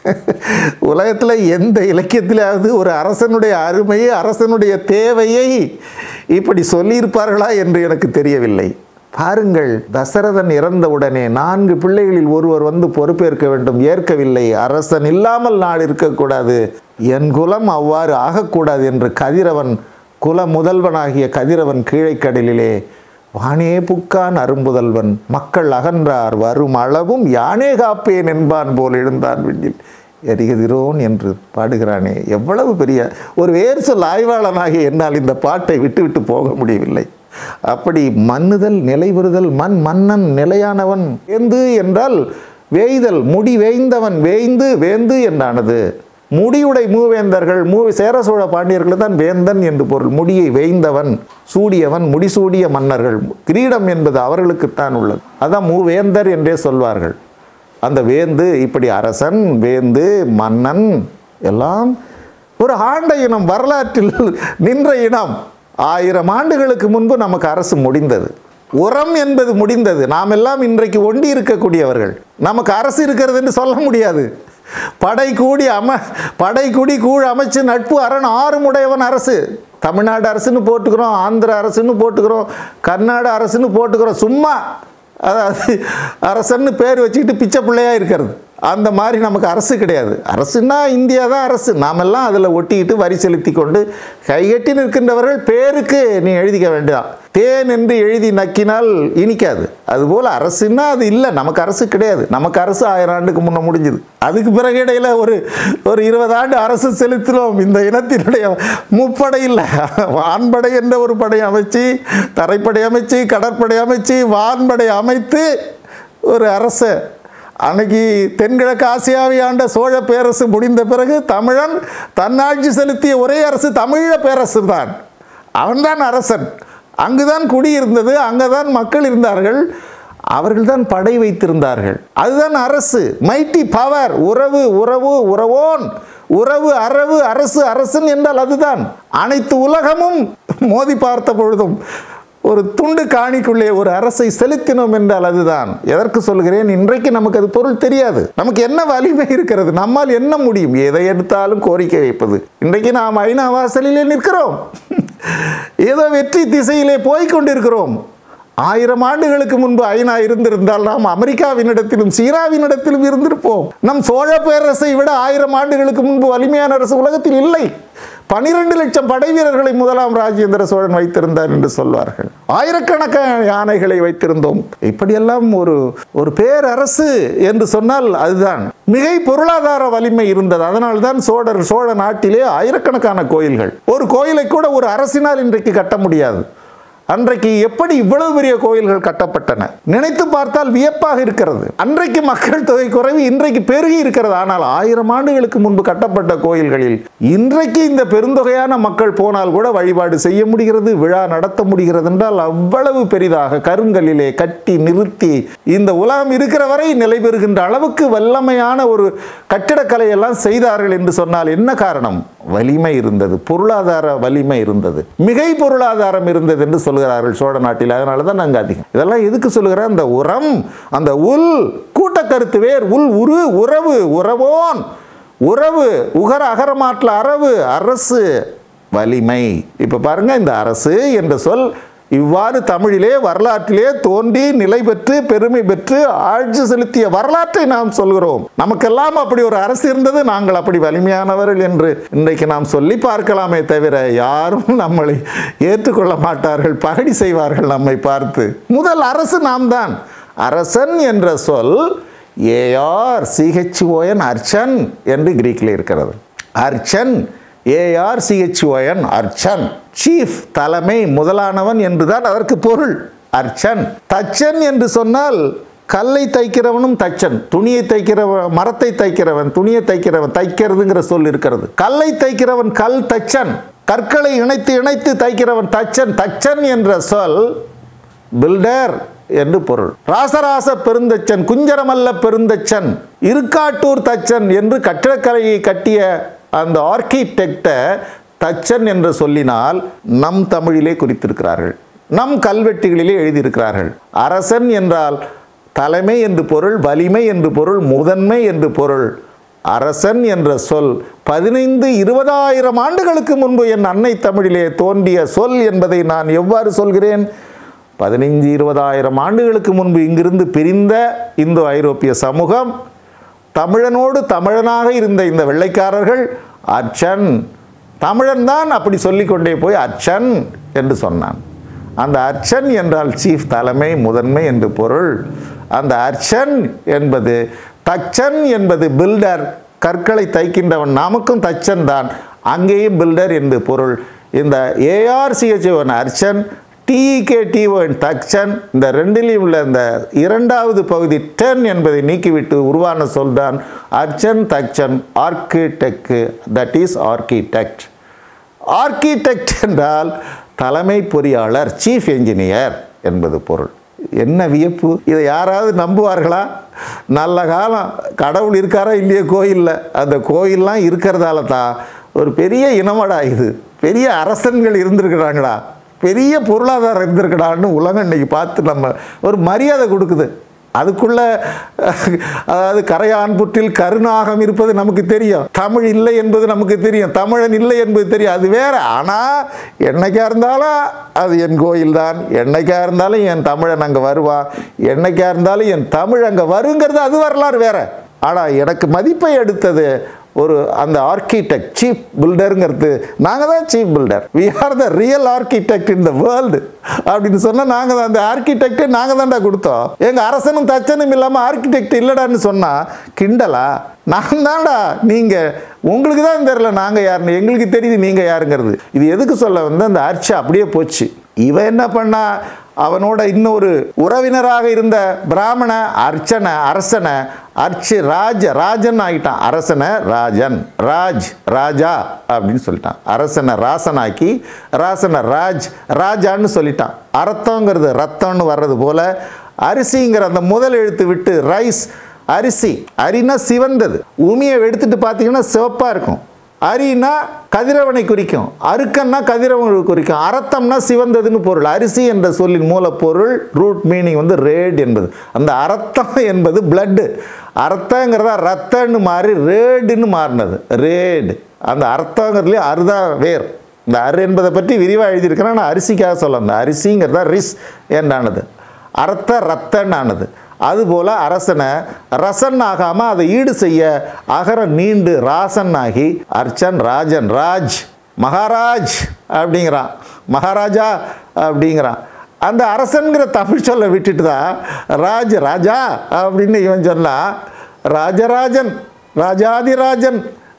உலகத்தில் எந்த இலக்கியத்திலாவது ஒரு அரசனுடைய அருமையை அரசனுடைய தேவையை இப்படி சொல்லியிருப்பார்களா என்று எனக்கு தெரியவில்லை பாருங்கள் தசரதன் இறந்தவுடனே நான்கு பிள்ளைகளில் ஒருவர் வந்து பொறுப்பேற்க வேண்டும் ஏற்கவில்லை அரசன் இல்லாமல் நாடு இருக்கக்கூடாது என் குலம் அவ்வாறு ஆகக்கூடாது என்று கதிரவன் குல முதல்வனாகிய கதிரவன் கீழைக்கடலிலே வானே புக்கான் அரும்புதல்வன் மக்கள் அகன்றார் வரும் அளவும் யானே காப்பேன் என்பான் போல் எழுந்தான் விண்ணில் எரிகதிரோன் என்று பாடுகிறானே எவ்வளவு பெரிய ஒரு வேறு சொல் ஆய்வாளனாகிய என்னால் இந்த பாட்டை விட்டுவிட்டு போக முடியவில்லை அப்படி மன்னுதல் நிலைபெறுதல் மண் மன்னன் நிலையானவன் வேந்து என்றால் வேய்தல் முடி வேய்ந்தவன் வேய்ந்து வேந்து என்றானது முடியுடை மூவேந்தர்கள் மூ சேர சோழ பாண்டியர்கள் தான் வேந்தன் என்று பொருள் முடியை வேய்ந்தவன் சூடியவன் முடிசூடிய மன்னர்கள் கிரீடம் என்பது அவர்களுக்குத்தான் உள்ளது அதான் மூவேந்தர் என்றே சொல்வார்கள் அந்த வேந்து இப்படி அரசன் வேந்து மன்னன் எல்லாம் ஒரு ஆண்ட இனம் வரலாற்றில் நின்ற இனம் ஆயிரம் ஆண்டுகளுக்கு முன்பு நமக்கு அரசு முடிந்தது உரம் என்பது முடிந்தது நாம் எல்லாம் இன்றைக்கு ஒண்டி இருக்கக்கூடியவர்கள் நமக்கு அரசு இருக்கிறது என்று சொல்ல முடியாது படை கூடி அம படை கூடி கூழ் அமைச்சு நட்பு அரண் ஆறும் உடையவன் அரசு தமிழ்நாடு அரசுன்னு போட்டுக்கிறோம் ஆந்திர அரசுன்னு போட்டுக்கிறோம் கர்நாடக அரசுன்னு போட்டுக்கிறோம் சும்மா அதாவது அரசன்னு பேர் வச்சுக்கிட்டு பிச்சை பிள்ளையாக இருக்கிறது அந்த மாதிரி நமக்கு அரசு கிடையாது அரசுன்னா இந்தியா தான் அரசு நாமெல்லாம் அதில் ஒட்டிக்கிட்டு வரி செலுத்தி கொண்டு கைகட்டி நிற்கின்றவர்கள் பேருக்கு நீ எழுதிக்க வேண்டியதான் தேன் என்று எழுதி நக்கினால் இனிக்காது அதுபோல் அரசுன்னா அது இல்லை நமக்கு அரசு கிடையாது நமக்கு அரசு ஆயிரம் ஆண்டுக்கு முன்ன முடிஞ்சுது அதுக்கு பிறகு இடையில ஒரு ஒரு இருபது ஆண்டு அரசு செலுத்தினோம் இந்த இனத்தினுடைய முப்படை இல்லை வான்படை என்ற ஒரு படை அமைச்சு தரைப்படை அமைச்சு கடற்படை அமைச்சு வான்படை அமைத்து ஒரு அரசை அன்னைக்கு தென்கிழக்கு ஆசியாவை ஆண்ட சோழ பேரரசு முடிந்த பிறகு தமிழன் தன்னாட்சி செலுத்திய ஒரே அரசு தமிழ பேரரசு தான் அவன்தான் அரசன் அங்குதான் குடியிருந்தது அங்கதான் மக்கள் இருந்தார்கள் அவர்கள்தான் படை வைத்திருந்தார்கள் அதுதான் அரசு மைட்டி பவர் உறவு உறவு உறவோன் உறவு அரவு அரசு அரசன் என்றால் அதுதான் அனைத்து உலகமும் மோதி பார்த்த பொழுதும் ஒரு துண்டு காணிக்குள்ளே ஒரு அரசை செலுத்தினோம் என்றால் அதுதான் எதற்கு சொல்கிறேன் இன்றைக்கு நமக்கு அது பொருள் தெரியாது நமக்கு என்ன வலிமை இருக்கிறது நம்மால் என்ன முடியும் எதை எடுத்தாலும் கோரிக்கை வைப்பது இன்றைக்கு நாம் ஐநா வாசலிலே நிற்கிறோம் ஏதோ வெற்றி திசையிலே போய்க் கொண்டிருக்கிறோம் ஆயிரம் ஆண்டுகளுக்கு முன்பு ஐநா இருந்திருந்தால் நாம் அமெரிக்காவினிடத்திலும் சீனாவினிடத்திலும் இருந்திருப்போம் நம் சோழ பேரரசை விட ஆயிரம் ஆண்டுகளுக்கு முன்பு வலிமையான அரசு உலகத்தில் இல்லை பனிரெண்டு லட்சம் படை வீரர்களை முதலாம் ராஜேந்திர சோழன் வைத்திருந்தார் என்று சொல்வார்கள் ஆயிரக்கணக்கான யானைகளை வைத்திருந்தோம் இப்படியெல்லாம் ஒரு ஒரு பேரரசு என்று சொன்னால் அதுதான் மிகை பொருளாதார வலிமை இருந்தது அதனால்தான் சோழர் சோழ நாட்டிலே ஆயிரக்கணக்கான கோயில்கள் ஒரு கோயிலை கூட ஒரு அரசினால் இன்றைக்கு கட்ட முடியாது அன்றைக்கு எப்படி இவ்வளவு பெரிய கோயில்கள் கட்டப்பட்டன நினைத்து பார்த்தால் வியப்பாக இருக்கிறது அன்றைக்கு மக்கள் தொகை குறைவு இன்றைக்கு பெருகி இருக்கிறது ஆனால் ஆயிரம் ஆண்டுகளுக்கு முன்பு கட்டப்பட்ட கோயில்களில் இன்றைக்கு இந்த பெருந்தொகையான மக்கள் போனால் கூட வழிபாடு செய்ய முடிகிறது விழா நடத்த முடிகிறது என்றால் அவ்வளவு பெரிதாக கருங்கல்லிலே கட்டி நிறுத்தி இந்த உலகம் இருக்கிற வரை நிலை பெறுகின்ற அளவுக்கு வல்லமையான ஒரு கட்டிடக்கலை எல்லாம் செய்தார்கள் என்று சொன்னால் என்ன காரணம் வலிமை இருந்தது பொருளாதார வலிமை இருந்தது மிகை பொருளாதாரம் இருந்தது என்று சொல்கிறார்கள் சோழ நாட்டில் அதனால தான் நாங்கள் அதிகம் இதெல்லாம் எதுக்கு சொல்கிறேன் அந்த உரம் அந்த உல் கூட்டக்கருத்து வேர் உள் உரு உறவு உறவோன் உறவு உகர அகரமாற்ற அரவு அரசு வலிமை இப்போ பாருங்க இந்த அரசு என்ற சொல் இவ்வாறு தமிழிலே வரலாற்றிலே தோன்றி நிலை பெற்று பெருமை பெற்று ஆட்சி செலுத்திய வரலாற்றை நாம் சொல்கிறோம் நமக்கெல்லாம் அப்படி ஒரு அரசு இருந்தது நாங்கள் அப்படி வலிமையானவர்கள் என்று இன்றைக்கு நாம் சொல்லி பார்க்கலாமே தவிர யாரும் நம்மளை ஏற்றுக்கொள்ள மாட்டார்கள் பகடி செய்வார்கள் நம்மை பார்த்து முதல் அரசு நாம் தான் அரசன் என்ற சொல் ஏஆர் சிஹெச்ஓஎன் அர்ச்சன் என்று கிரீக்கில் இருக்கிறது அர்ச்சன் ஏஆர் சிஹெச்ஓஎன் அர்ச்சன் சீஃப் தலைமை முதலானவன் என்றுதான் அதற்கு பொருள் அர்ச்சன் தச்சன் என்று சொன்னால் கல்லை தைக்கிறவனும் தச்சன் துணியை தைக்கிறவன் மரத்தை தைக்கிறவன் துணியை தைக்கிறவன் தைக்கிறதுங்கிற சொல் இருக்கிறது கல்லை தைக்கிறவன் கல் தச்சன் கற்களை இணைத்து இணைத்து தைக்கிறவன் தச்சன் தச்சன் என்ற சொல் பில்டர் என்று பொருள் ராசராச பெருந்தச்சன் குஞ்சரமல்ல பெருந்தச்சன் இருக்காட்டூர் தச்சன் என்று கட்டிடக்கலையை கட்டிய அந்த ஆர்கிடெக்டை தச்சன் என்று சொல்லினால் நம் தமிழிலே குறித்திருக்கிறார்கள் நம் கல்வெட்டுகளிலே எழுதியிருக்கிறார்கள் அரசன் என்றால் தலைமை என்று பொருள் வலிமை என்று பொருள் முதன்மை என்று பொருள் அரசன் என்ற சொல் பதினைந்து இருபதாயிரம் ஆண்டுகளுக்கு முன்பு என் அன்னை தமிழிலே தோன்றிய சொல் என்பதை நான் எவ்வாறு சொல்கிறேன் பதினைஞ்சு இருபதாயிரம் ஆண்டுகளுக்கு முன்பு இங்கிருந்து பிரிந்த இந்தோ ஐரோப்பிய சமூகம் தமிழனோடு தமிழனாக இருந்த இந்த வெள்ளைக்காரர்கள் அச்சன் தமிழன் தான் அப்படி சொல்லிக்கொண்டே போய் அச்சன் என்று சொன்னான் அந்த அர்ச்சன் என்றால் சீஃப் தலைமை முதன்மை என்று பொருள் அந்த அர்ச்சன் என்பது தச்சன் என்பது பில்டர் கற்களை தைக்கின்றவன் நமக்கும் தச்சன் தான் அங்கேயும் பில்டர் என்று பொருள் இந்த ஏஆர்சிஹெச்ஓன் அர்ச்சன் டிஇகே டிஓன் தச்சன் இந்த ரெண்டிலையும் உள்ள இந்த இரண்டாவது பகுதி டென் என்பதை நீக்கிவிட்டு உருவான சொல் தான் அர்ச்சன் தச்சன் architect that is architect architect என்றால் தலைமை பொறியாளர் சீஃப் என்ஜினியர் என்பது பொருள் என்ன வியப்பு இதை யாராவது நம்புவார்களா நல்ல காலம் கடவுள் இருக்காரா இல்லையோ கோயிலில் அந்த கோயிலெலாம் இருக்கிறதால தான் ஒரு பெரிய இனமடா இது பெரிய அரசன்கள் இருந்திருக்கிறாங்களா பெரிய பொருளாதாரம் இருந்திருக்கடான்னு உலகம் இன்னைக்கு பார்த்து நம்ம ஒரு மரியாதை கொடுக்குது அதுக்குள்ள அதாவது கரையான் புற்றில் கருணாகம் இருப்பது நமக்கு தெரியும் தமிழ் இல்லை என்பது நமக்கு தெரியும் தமிழன் இல்லை என்பது தெரியும் அது வேற ஆனால் என்னைக்கா இருந்தாலும் அது என் கோயில் தான் என்னைக்கா இருந்தாலும் என் தமிழன் அங்கே வருவான் என்னைக்கா இருந்தாலும் என் தமிழ் அங்கே வருங்கிறது அது வரலாறு வேற ஆனால் எனக்கு மதிப்பை எடுத்தது ஒரு அந்த ஆர்கிடெக்ட் சீஃப் பில்டருங்கிறது நாங்கள் தான் chief builder we are the real architect in the world அப்படின்னு சொன்னால் நாங்கள் தான் அந்த ஆர்கிடெக்டே நாங்கள் தான்டா கொடுத்தோம் எங்கள் அரசனும் தச்சனும் இல்லாமல் ஆர்கிடெக்ட் இல்லைடான்னு சொன்னால் கிண்டலா நான் தான்டா நீங்கள் உங்களுக்கு தான் தெரியல நாங்கள் யாருன்னு எங்களுக்கு தெரியுது நீங்கள் யாருங்கிறது இது எதுக்கு சொல்ல வந்து அந்த அர்ச்சை அப்படியே போச்சு இவன் என்ன பண்ணா அவனோட இன்னொரு உறவினராக இருந்த பிராமண அர்ச்சனை அரசனை அர்ச்சு ராஜ ராஜன் ஆகிட்டான் அரசனை ராஜன் ராஜ் ராஜா அப்படின்னு சொல்லிட்டான் அரசனை ராசனாக்கி ராசனை ராஜ் ராஜான்னு சொல்லிட்டான் அர்த்தங்கிறது ரத்தம்னு வர்றது போல அரிசிங்கிற அந்த முதல் எழுத்து விட்டு ரைஸ் அரிசி அரினா சிவந்தது உமியை எடுத்துட்டு பார்த்தீங்கன்னா சிவப்பாக இருக்கும் அரினா கதிரவனை குறிக்கும் அருக்கன்னா கதிரவனை குறிக்கும் அரத்தம்னா சிவந்ததுன்னு பொருள் அரிசி என்ற சொல்லின் மூலப்பொருள் ரூட் மீனிங் வந்து ரேட் என்பது அந்த அரத்தம் என்பது பிளட்டு அர்த்தங்கிறதா ரத்தன்னு மாறி ரேடுன்னு மாறினது ரேடு அந்த அர்த்தங்கிறதுலேயே அருதான் வேர் இந்த அரு என்பதை பற்றி விரிவாக எழுதியிருக்கிறேன் நான் அரிசிக்காக சொல்ல அந்த அரிசிங்கிறதா ரிஸ் என்றானது அர்த்த ரத்தன்னானது அதுபோல் அரசனை ரசன் ஆகாமல் அதை ஈடு செய்ய அகர நீண்டு ராசன் ஆகி அர்ச்சன் ராஜன் ராஜ் மகாராஜ் அப்படிங்கிறான் மகாராஜா அப்படிங்கிறான் அந்த அரசன்கிற தமிழ் சொல்ல விட்டுட்டு தான் ராஜ் ராஜா அப்படின்னு இவன் சொன்னான் ராஜராஜன் ராஜாதிராஜன்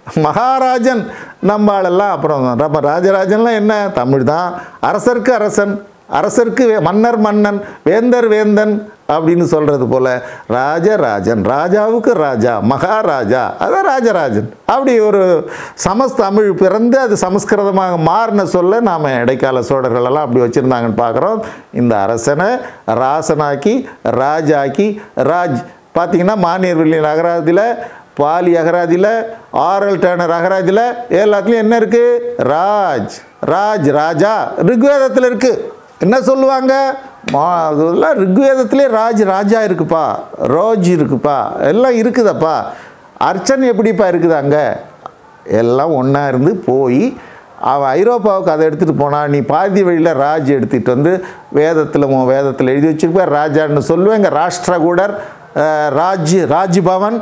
மகாராஜன் நம்ம ஆளெல்லாம் அப்புறம் நம்ம ராஜராஜன்லாம் என்ன தமிழ் தான் அரசருக்கு அரசன் அரசருக்கு வே- மன்னர் மன்னன் வேந்தர் வேந்தன் அப்படின்னு சொல்கிறது போல ராஜராஜன் ராஜாவுக்கு ராஜா மகாராஜா அதான் ராஜராஜன் அப்படி ஒரு சமஸ் தமிழ் பிறந்து அது சமஸ்கிருதமாக மாறின சொல்ல நாம் இடைக்கால சோழர்கள் எல்லாம் அப்படி வச்சுருந்தாங்கன்னு பார்க்குறோம் இந்த அரசனை ராசனாக்கி ராஜாக்கி ராஜ் பார்த்தீங்கன்னா மானியர்வெளி அகராதியில் பாலி அகராதியில் ஆரல் டேனர் அகராதியில் எல்லாத்துலேயும் என்ன இருக்குது ராஜ் ராஜ் ராஜா ரிக்வேதத்தில் இருக்குது என்ன சொல்லுவாங்க மா அதெல்லாம் ரிக்வேதத்திலே ராஜ் ராஜா இருக்குப்பா ரோஜ் இருக்குப்பா எல்லாம் இருக்குதப்பா அர்ச்சன் எப்படிப்பா இருக்குது அங்கே எல்லாம் ஒன்றா இருந்து போய் அவன் ஐரோப்பாவுக்கு அதை எடுத்துகிட்டு போனான் நீ பாதி வழியில் ராஜ் எடுத்துகிட்டு வந்து வேதத்தில் உன் வேதத்தில் எழுதி வச்சிருப்ப ராஜான்னு சொல்லுவேன் இங்கே ராஷ்டிரகூடர் அஹ், ராஜ் ராஜ்பவன்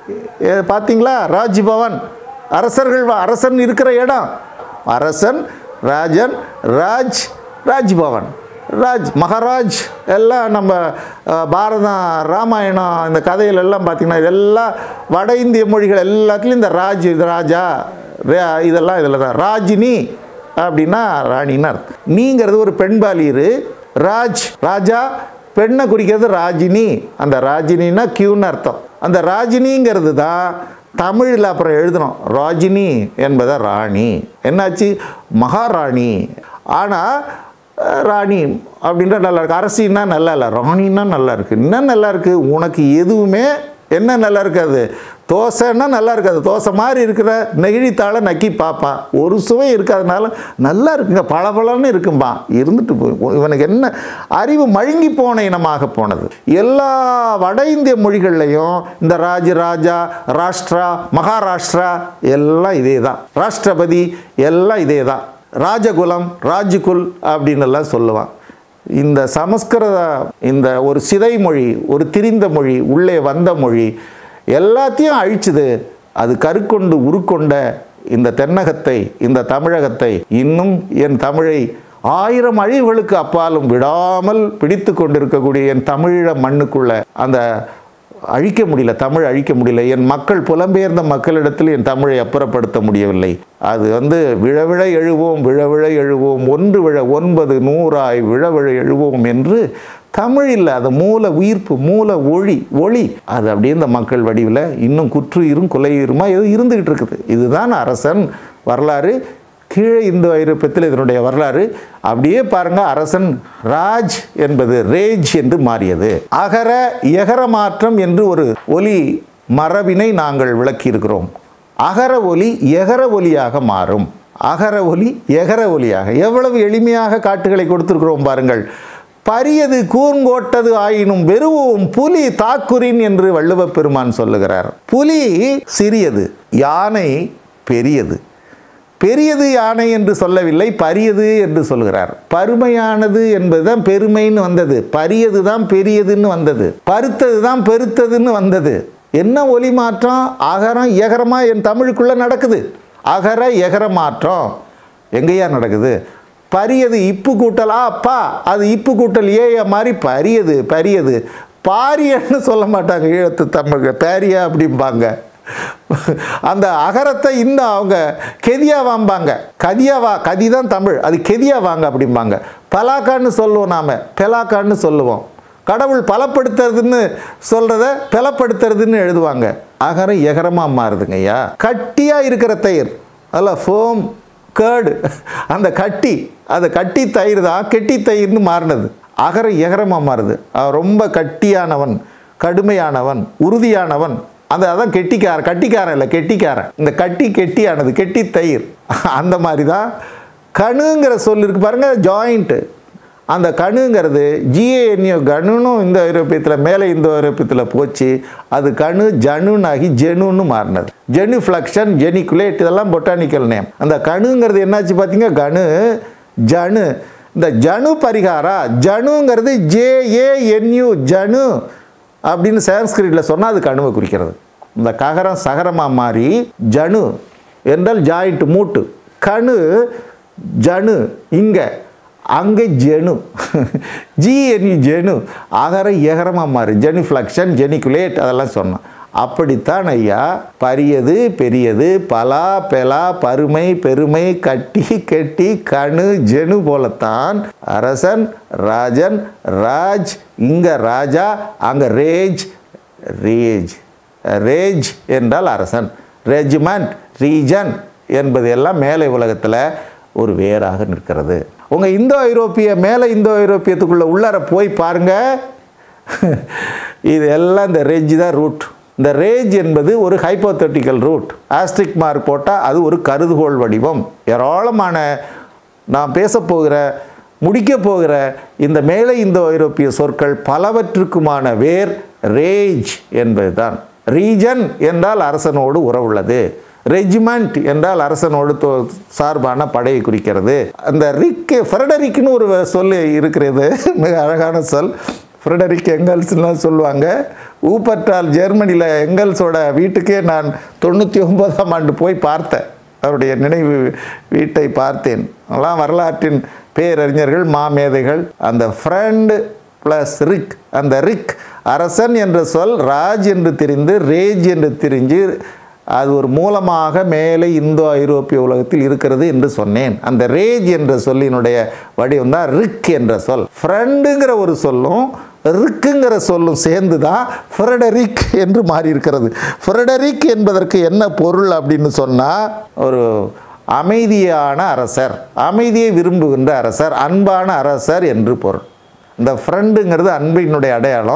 ஏ, பார்த்தீங்களா ராஜ்பவன் அரசர்கள் வா- அரசன் இருக்கிற இடம் அரசன் ராஜன் ராஜ் ராஜ்பவன் ராஜ் மகாராஜ் எல்லாம் நம்ம அஹ், பாரதம் ராமாயணம் இந்த கதையில எல்லாம் பார்த்தீங்கன்னா இதெல்லாம் வட இந்திய மொழிகள் எல்லாத்துலேயும் இந்த ராஜ் இது ராஜா ரே- இதெல்லாம் இதில் தான் ராஜினி அப்படின்னா ராணின்னு அர்த்தம் நீங்கிறது ஒரு பெண்பாலியர் ராஜ் ராஜா பெண்ணை குறிக்கிறது ராஜினி அந்த ராஜினின்னா கியூன்னு அர்த்தம் அந்த ராஜினிங்கிறது தான் தமிழில் அப்புறம் எழுதணும் ராஜினி என்பதை ராணி என்னாச்சு மகாராணி ஆனால் ராணி அப்படின்ற நல்லா இருக்கு அரசின்னா நல்லா இல்லை ராணின்னா நல்லா இருக்கு இன்னும் நல்லா இருக்கு உனக்கு எதுவுமே என்ன நல்லா இருக்காது தோசைன்னா நல்லா இருக்காது தோசை மாதிரி இருக்கிற நெகிழித்தாளை நக்கி பார்ப்பான் ஒரு சுவை இருக்காதனால நல்லா இருக்குங்க பளபளன்னு இருக்கும்பா இருந்துட்டு போய் இவனுக்கு என்ன அறிவு மழுங்கி போன இனமாக போனது எல்லா வட இந்திய மொழிகள்லையும் இந்த ராஜ ராஜா ராஷ்டிரா மகாராஷ்டிரா எல்லாம் இதே தான் ராஷ்டிரபதி எல்லாம் இதே தான் ராஜகுலம் ராஜகுல் அப்படின்னு எல்லாம் சொல்லுவான் இந்த சமஸ்கிருத இந்த ஒரு சிதை மொழி ஒரு திரிந்த மொழி உள்ளே வந்த மொழி எல்லாத்தையும் அழிச்சுது அது கருக்கொண்டு உருக்கொண்ட இந்த தென்னகத்தை இந்த தமிழகத்தை இன்னும் என் தமிழை ஆயிரம் அழிவுகளுக்கு அப்பாலும் விடாமல் பிடித்து கொண்டிருக்கக்கூடிய என் தமிழ மண்ணுக்குள்ள அந்த அழிக்க முடியல தமிழ் அழிக்க முடியல என் மக்கள் புலம்பெயர்ந்த மக்களிடத்தில் என் தமிழை அப்புறப்படுத்த முடியவில்லை அது வந்து விழவிழ எழுவோம் விழவிழ எழுவோம் ஒன்று விழ ஒன்பது நூறாய் விழவிழ எழுவோம் என்று தமிழில் அது மூல உயிர்ப்பு மூல ஒளி ஒளி அது அப்படியே இந்த மக்கள் வடிவில் இன்னும் குற்றுயிரும் குலையுயிருமா ஏதோ இருந்துகிட்டு இருக்குது இதுதான் அரசன் வரலாறு கீழே இந்தோ ஐரோப்பியத்தில் இதனுடைய வரலாறு அப்படியே பாருங்க அரசன் ராஜ் என்பது ரேஜ் என்று மாறியது அகர எகர மாற்றம் என்று ஒரு ஒலி மரபினை நாங்கள் விளக்கியிருக்கிறோம் அகர ஒலி எகர ஒலியாக மாறும் அகர ஒலி எகர ஒலியாக எவ்வளவு எளிமையாக காட்டுகளை கொடுத்திருக்கிறோம் பாருங்கள் பரியது கூர்ங்கோட்டது ஆயினும் வெறுவும் புலி தாக்குரின் என்று வள்ளுவப் பெருமான் சொல்லுகிறார் புலி சிறியது யானை பெரியது பெரியது யானை என்று சொல்லவில்லை பரியது என்று சொல்கிறார் பருமையானது என்பதுதான் பெருமைன்னு வந்தது பரியது தான் பெரியதுன்னு வந்தது பருத்தது தான் பெருத்ததுன்னு வந்தது என்ன ஒலி மாற்றம் அகரம் எகரமா என் தமிழுக்குள்ள நடக்குது அகர எகர மாற்றம் எங்கேயா நடக்குது பரியது இப்பு கூட்டல் ஆ அப்பா அது இப்பு கூட்டல் ஏய மாதிரி பரியது பரியது பாரியன்னு சொல்ல மாட்டாங்க ஈழத்து தமிழ் பேரியா அப்படிம்பாங்க அந்த அகரத்தை இன்னும் அவங்க கெதியா வாம்பாங்க கதியாவா கதி தான் தமிழ் அது கெதியா வாங்க அப்படிம்பாங்க பலாக்கான்னு சொல்லுவோம் நாம் பெலாக்கான்னு சொல்லுவோம் கடவுள் பலப்படுத்துறதுன்னு சொல்கிறத பலப்படுத்துறதுன்னு எழுதுவாங்க அகரம் எகரமாக மாறுதுங்க ஐயா கட்டியாக இருக்கிற தயிர் அதில் ஃபோம் கேர்டு அந்த கட்டி அந்த கட்டி தயிர் தான் கெட்டி தயிர்னு மாறினது அகரம் எகரமாக மாறுது அவன் ரொம்ப கட்டியானவன் கடுமையானவன் உறுதியானவன் அந்த அதான் கெட்டிக்காரன் கட்டிக்காரன் இல்லை கெட்டிக்காரன் இந்த கட்டி கெட்டியானது கெட்டி தயிர் அந்த மாதிரி தான் கணுங்கிற சொல் இருக்கு பாருங்க ஜாயிண்ட்டு அந்த கணுங்கிறது ஜிஏஎன்யூ கணுனும் இந்த ஐரோப்பியத்தில் மேலே இந்த ஐரோப்பியத்தில் போச்சு அது கணு ஜனுனாகி ஜெனுன்னு மாறினது ஜெனு ஃப்ளக்ஷன் ஜெனிகுலேட் இதெல்லாம் பொட்டானிக்கல் நேம் அந்த கணுங்கிறது என்னாச்சு பார்த்தீங்க கணு ஜனு இந்த ஜனு பரிகாரா ஜனுங்கிறது ஜேஏஎன்யூ ஜனு அப்படின்னு சான்ஸ்கிரிட்டில் சொன்னால் அது கணுவை குறிக்கிறது இந்த ககரம் சகரமாக மாறி ஜனு என்றால் ஜாயிண்ட் மூட்டு கணு ஜனு இங்கே அங்கே ஜெனு ஜிஎன்இ ஜெனு அகர எகரமாக மாறு ஜெனிஃப்ளக்ஷன் ஜெனிகுலேட் அதெல்லாம் சொன்னோம் அப்படித்தான் ஐயா பரியது பெரியது பலா பெலா பருமை பெருமை கட்டி கெட்டி கணு ஜெனு போலத்தான் அரசன் ராஜன் ராஜ் இங்க ராஜா அங்க ரேஜ் ரேஜ் ரேஜ் என்றால் அரசன் ரெஜிமெண்ட் ரீஜன் என்பது எல்லாம் மேலை உலகத்தில் ஒரு வேறாக நிற்கிறது உங்கள் இந்தோ ஐரோப்பிய மேலே இந்தோ ஐரோப்பியத்துக்குள்ளே உள்ளார போய் பாருங்க இது எல்லாம் இந்த ரேஜ் தான் ரூட் இந்த ரேஜ் என்பது ஒரு ஹைப்போத்தட்டிக்கல் ரூட் ஆஸ்ட்ரிக் மார்க் போட்டால் அது ஒரு கருதுகோள் வடிவம் ஏராளமான நான் பேசப் போகிற முடிக்கப் போகிற இந்த மேலை இந்தோ ஐரோப்பிய சொற்கள் பலவற்றுக்குமான வேர் ரேஜ் என்பதுதான் ரீஜன் என்றால் அரசனோடு உறவுள்ளது ரெஜிமெண்ட் என்றால் அரசனோடு தோ சார்பான படையை குறிக்கிறது அந்த ரிக் ஃப்ரெடரிக்னு ஒரு சொல் இருக்கிறது மிக அழகான சொல் ஃப்ரெடரிக் எங்கல்ஸ்லாம் சொல்லுவாங்க ஊப்பற்றால் ஜெர்மனியில் எங்கல்ஸோட வீட்டுக்கே நான் தொண்ணூற்றி ஒன்பதாம் ஆண்டு போய் பார்த்தேன் அவருடைய நினைவு வீட்டை பார்த்தேன் எல்லாம் வரலாற்றின் பேரறிஞர்கள் மாமேதைகள் அந்த ஃப்ரெண்டு ப்ளஸ் ரிக் அந்த ரிக் அரசன் என்ற சொல் ராஜ் என்று தெரிந்து ரேஜ் என்று தெரிஞ்சு அது ஒரு மூலமாக மேலே இந்தோ ஐரோப்பிய உலகத்தில் இருக்கிறது என்று சொன்னேன் அந்த ரேஜ் என்ற சொல்லினுடைய வடிவம் தான் ரிக் என்ற சொல் ஃப்ரெண்டுங்கிற ஒரு சொல்லும் ரிக்குங்கிற சொல்லும் சேர்ந்து தான் ஃப்ரெடரிக் என்று மாறி இருக்கிறது ஃப்ரெடரிக் என்பதற்கு என்ன பொருள் அப்படின்னு சொன்னால் ஒரு அமைதியான அரசர் அமைதியை விரும்புகின்ற அரசர் அன்பான அரசர் என்று பொருள் இந்த ஃப்ரெண்டுங்கிறது அன்பினுடைய அடையாளம்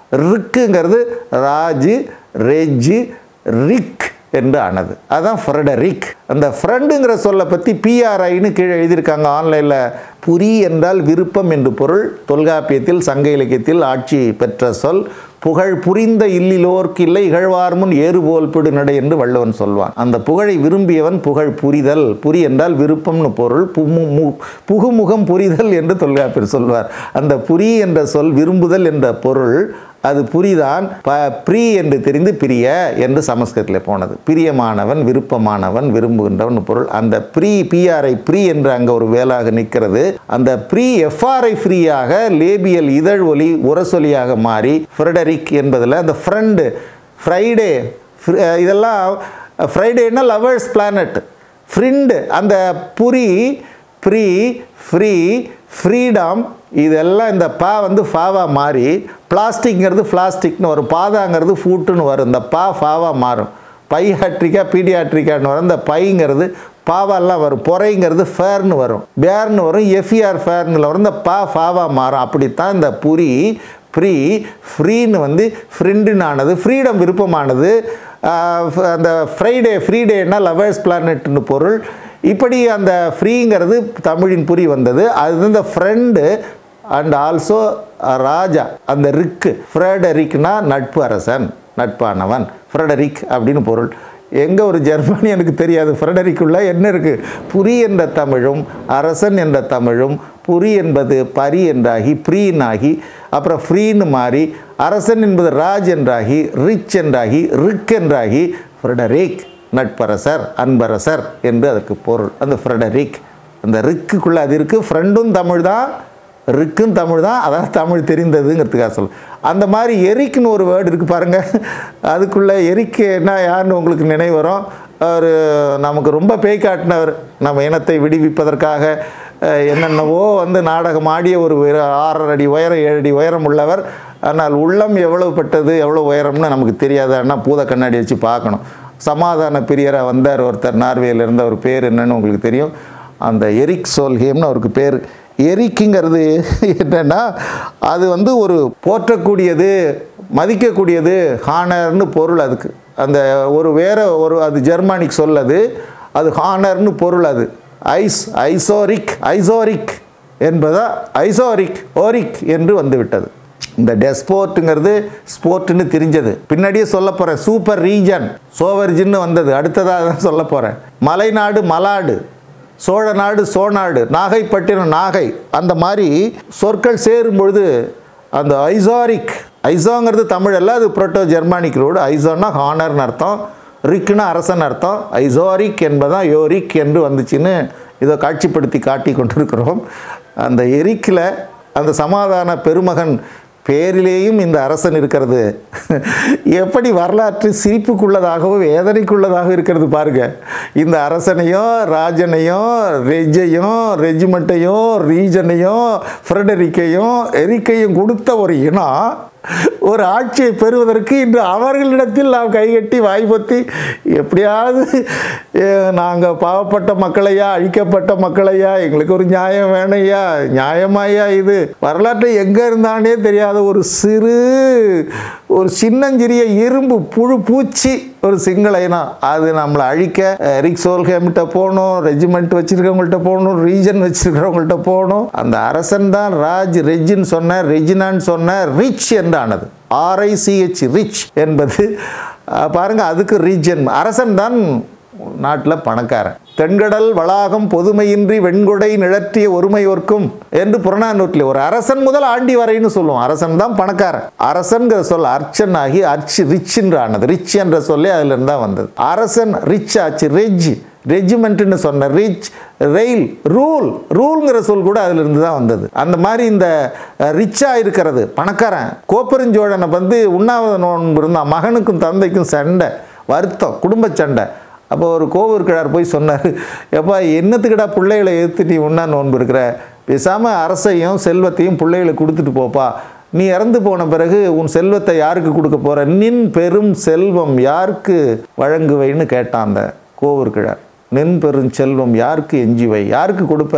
ரிக்குங்கிறது ராஜு ரெஜு ரிக் என்று ஆனது அதான் ஃப்ரெடரிக் அந்த ஃப்ரெண்டுங்கிற சொல்லை பற்றி பிஆர்ஐன்னு கீழே எழுதியிருக்காங்க ஆன்லைனில் புரி என்றால் விருப்பம் என்று பொருள் தொல்காப்பியத்தில் சங்க இலக்கியத்தில் ஆட்சி பெற்ற சொல் புகழ் புரிந்த இல்லிலோர்க்கு இல்லை இகழ்வார் முன் ஏறுபோல் பிடு நடை என்று வள்ளுவன் சொல்வான் அந்த புகழை விரும்பியவன் புகழ் புரிதல் புரி என்றால் விருப்பம்னு பொருள் புமு- மு- புகுமுகம் புரிதல் என்று தொல்காப்பியர் சொல்வார் அந்த புரி என்ற சொல் விரும்புதல் என்ற பொருள் அது புரிதான் ப ப்ரீ என்று தெரிந்து பிரிய என்று சமஸ்கிருதத்தில் போனது பிரியமானவன் விருப்பமானவன் விரும்புகின்றவன் பொருள் அந்த ப்ரீ பிஆர்ஐ ப்ரீ என்று அங்கே ஒரு வேலாக நிற்கிறது அந்த ப்ரீ எஃப்ஆர்ஐ ஃப்ரீயாக லேபியல் இதழ் ஒலி உரசொலியாக மாறி ஃப்ரெடரிக் என்பதில் அந்த ஃப்ரெண்டு ஃப்ரைடே இதெல்லாம் ஃப்ரைடேனா லவர்ஸ் பிளானட் ஃப்ரிண்டு அந்த புரி ப்ரீ ஃப்ரீ ஃப்ரீடம் இதெல்லாம் இந்த பா வந்து ஃபாவா மாறி பிளாஸ்டிக்ங்கிறது பிளாஸ்டிக்னு வரும் பாதாங்கிறது ஃபூட்டுன்னு வரும் இந்த பா ஃபாவா மாறும் பையாட்ரிக்கா பீடியாட்ரிக்கான்னு வரும் இந்த பைங்கிறது பாவெல்லாம் வரும் பொறைங்கிறது ஃபேர்னு வரும் பேர்னு வரும் எஃப்இஆர் ஃபேர்னு வரும் இந்த பா ஃபாவா மாறும் அப்படித்தான் இந்த புரி ஃப்ரீ ஃப்ரீன்னு வந்து ஃப்ரெண்டுன்னு ஆனது ஃப்ரீடம் விருப்பமானது ஆஹ் அந்த ஃப்ரைடே ஃப்ரீடேனா லவர்ஸ் பிளானட்னு பொருள் இப்படி அந்த ஃப்ரீங்கிறது தமிழின் புரி வந்தது அது இந்த ஃப்ரெண்டு அண்ட் ஆல்சோ ராஜா அந்த ரிக்கு ஃப்ரெடரிக்னா நட்பு அரசன் நட்பானவன் ஃப்ரெடரிக் அப்படின்னு பொருள் எங்கே ஒரு ஜெர்மனி எனக்கு தெரியாது ஃப்ரெடரிக்குள்ள என்ன இருக்குது புரி என்ற தமிழும் அரசன் என்ற தமிழும் புரி என்பது பரி என்றாகி ப்ரீனாகி அப்புறம் ஃப்ரீன்னு மாறி அரசன் என்பது ராஜ் என்றாகி ரிச் என்றாகி ரிக் என்றாகி ஃப்ரெடரிக் நட்பரசர் அன்பரசர் என்று அதற்கு பொருள் அந்த ஃப்ரெடரிக் அந்த ரிக்குக்குள்ளே அது இருக்குது ஃப்ரெண்டும் தமிழ் தான் ரிக்கும் தமிழ் தான் அதான் தமிழ் தெரிந்ததுங்கிறதுக்காக சொல்ல அந்த மாதிரி எரிக்குன்னு ஒரு வேர்டு இருக்குது பாருங்கள் அதுக்குள்ளே எரிக்கு என்ன யாருன்னு உங்களுக்கு நினைவு வரும் அவர் நமக்கு ரொம்ப பேய் காட்டினவர் நம்ம இனத்தை விடுவிப்பதற்காக அஹ், என்னென்னவோ வந்து நாடகம் ஆடிய ஒரு உயர- ஆறரை அடி உயரம் ஏழு அடி உயரம் உள்ளவர் ஆனால் உள்ளம் எவ்வளவு பட்டது எவ்வளோ உயரம்னு நமக்கு தெரியாது ஆனால் பூத கண்ணாடி வச்சு பார்க்கணும் சமாதான பிரியராக வந்தார் ஒருத்தர் நார்வேல இருந்த அவர் பேர் என்னன்னு உங்களுக்கு தெரியும் அந்த எரிக் சோல்ஹேம்னு அவருக்கு பேர் எரிக்குங்கிறது என்னன்னா அது வந்து ஒரு போற்றக்கூடியது மதிக்கக்கூடியது ஹானர்னு பொருள் அதுக்கு அந்த ஒரு வேற ஒரு அது ஜெர்மானிக் சொல் அது அது ஹானர்னு பொருள் அது ஐஸ் ஐசோரிக் ஐசோரிக் என்பதா ஐசோரிக் ஓரிக் என்று வந்துவிட்டது இந்த டெஸ்போர்ட்டுங்கிறது ஸ்போர்ட்னு தெரிஞ்சது பின்னாடியே சொல்ல போகிறேன் சூப்பர் ரீஜன் சோவர்ஜின்னு வந்தது அடுத்ததாக தான் சொல்ல போகிறேன் மலைநாடு மலாடு சோழ நாடு சோநாடு நாகைப்பட்டினம் நாகை அந்த மாதிரி சொற்கள் சேரும் பொழுது அந்த ஐசாரிக் ஐசோங்கிறது தமிழ் அல்ல அது புரோட்டோ ஜெர்மானிக் ரோடு ஐசோன்னா ஹானர்னு அர்த்தம் ரிக்னா அரசன் அர்த்தம் ஐசோரிக் என்பதான் யோரிக் என்று வந்துச்சுன்னு இதை காட்சிப்படுத்தி காட்டி கொண்டிருக்கிறோம் அந்த எரிக்கில் அந்த சமாதான பெருமகன் பேரிலேயும் இந்த அரசன் இருக்கிறது எப்படி வரலாற்று சிரிப்புக்குள்ளதாகவும் வேதனைக்குள்ளதாகவும் இருக்கிறது பாருங்க இந்த அரசனையும் ராஜனையும் ரெஜையும் ரெஜிமெண்ட்டையும் ரீஜனையும் ஃப்ரெடரிக்கையும் எரிக்கையும் கொடுத்த ஒரு இனம் ஒரு ஆட்சியை பெறுவதற்கு இன்று அவர்களிடத்தில் நாம் கைகட்டி வாய்ப்பத்தி எப்படியாவது நாங்கள் பாவப்பட்ட மக்களையா அழிக்கப்பட்ட மக்களையா எங்களுக்கு ஒரு நியாயம் வேணையா நியாயமாயா இது வரலாற்றை எங்கே இருந்தானே தெரியாத ஒரு சிறு ஒரு சின்னஞ்சிறிய இரும்பு புழு பூச்சி ஒரு சிங்கள இனம் அது நம்மளை அழிக்க ரிக் சோல்ஹேம்கிட்ட போகணும் ரெஜிமெண்ட் வச்சிருக்கவங்கள்ட்ட போகணும் ரீஜன் வச்சிருக்கிறவங்கள்ட்ட போகணும் அந்த அரசன் தான் ராஜ் ரெஜின்னு சொன்ன ரெஜினான்னு சொன்ன ரிச் என்றானது ஆர்ஐசிஹெச் ரிச் என்பது அஹ், பாருங்க அதுக்கு ரீஜன் அரசன் தான் நாட்டில் பணக்காரன் தென்கடல் வளாகம் பொதுமையின்றி வெண்கொடை நிழற்றிய ஒருமையோர்க்கும் என்று புறநானூற்றில் ஒரு அரசன் முதல் ஆண்டி வரைன்னு சொல்லுவோம் அரசன் தான் பணக்காரன் அரசன்கிற சொல் அர்ச்சன் ஆகி அர்ச் ரிச் என்று ஆனது ரிச் என்ற சொல்லி அதிலிருந்து தான் வந்தது அரசன் ரிச் ஆச்சு ரெஜ் ரெஜிமெண்ட்னு சொன்ன ரிச் ரெயில் ரூல் ரூல்ங்கிற சொல் கூட அதிலிருந்து தான் வந்தது அந்த மாதிரி இந்த ரிச்சாக இருக்கிறது பணக்காரன் கோப்பெருஞ்சோழனை வந்து உண்ணாவிரத நோன்பு இருந்தான் மகனுக்கும் தந்தைக்கும் சண்டை வருத்தம் குடும்ப சண்டை அப்போ ஒரு கோவூர்கிழார் போய் சொன்னார் எப்பா என்னத்துக்குடா பிள்ளைகளை எதிர்த்து நீ உண்ணா நோன்பு இருக்கிற பேசாமல் அரசையும் செல்வத்தையும் பிள்ளைகளுக்கு கொடுத்துட்டு போப்பா நீ இறந்து போன பிறகு உன் செல்வத்தை யாருக்கு கொடுக்க போற நின் பெரும் செல்வம் யாருக்கு வழங்குவைன்னு கேட்டான் அந்த கோவூர்கிழார் நின் பெரும் செல்வம் யாருக்கு எஞ்சுவை யாருக்கு கொடுப்ப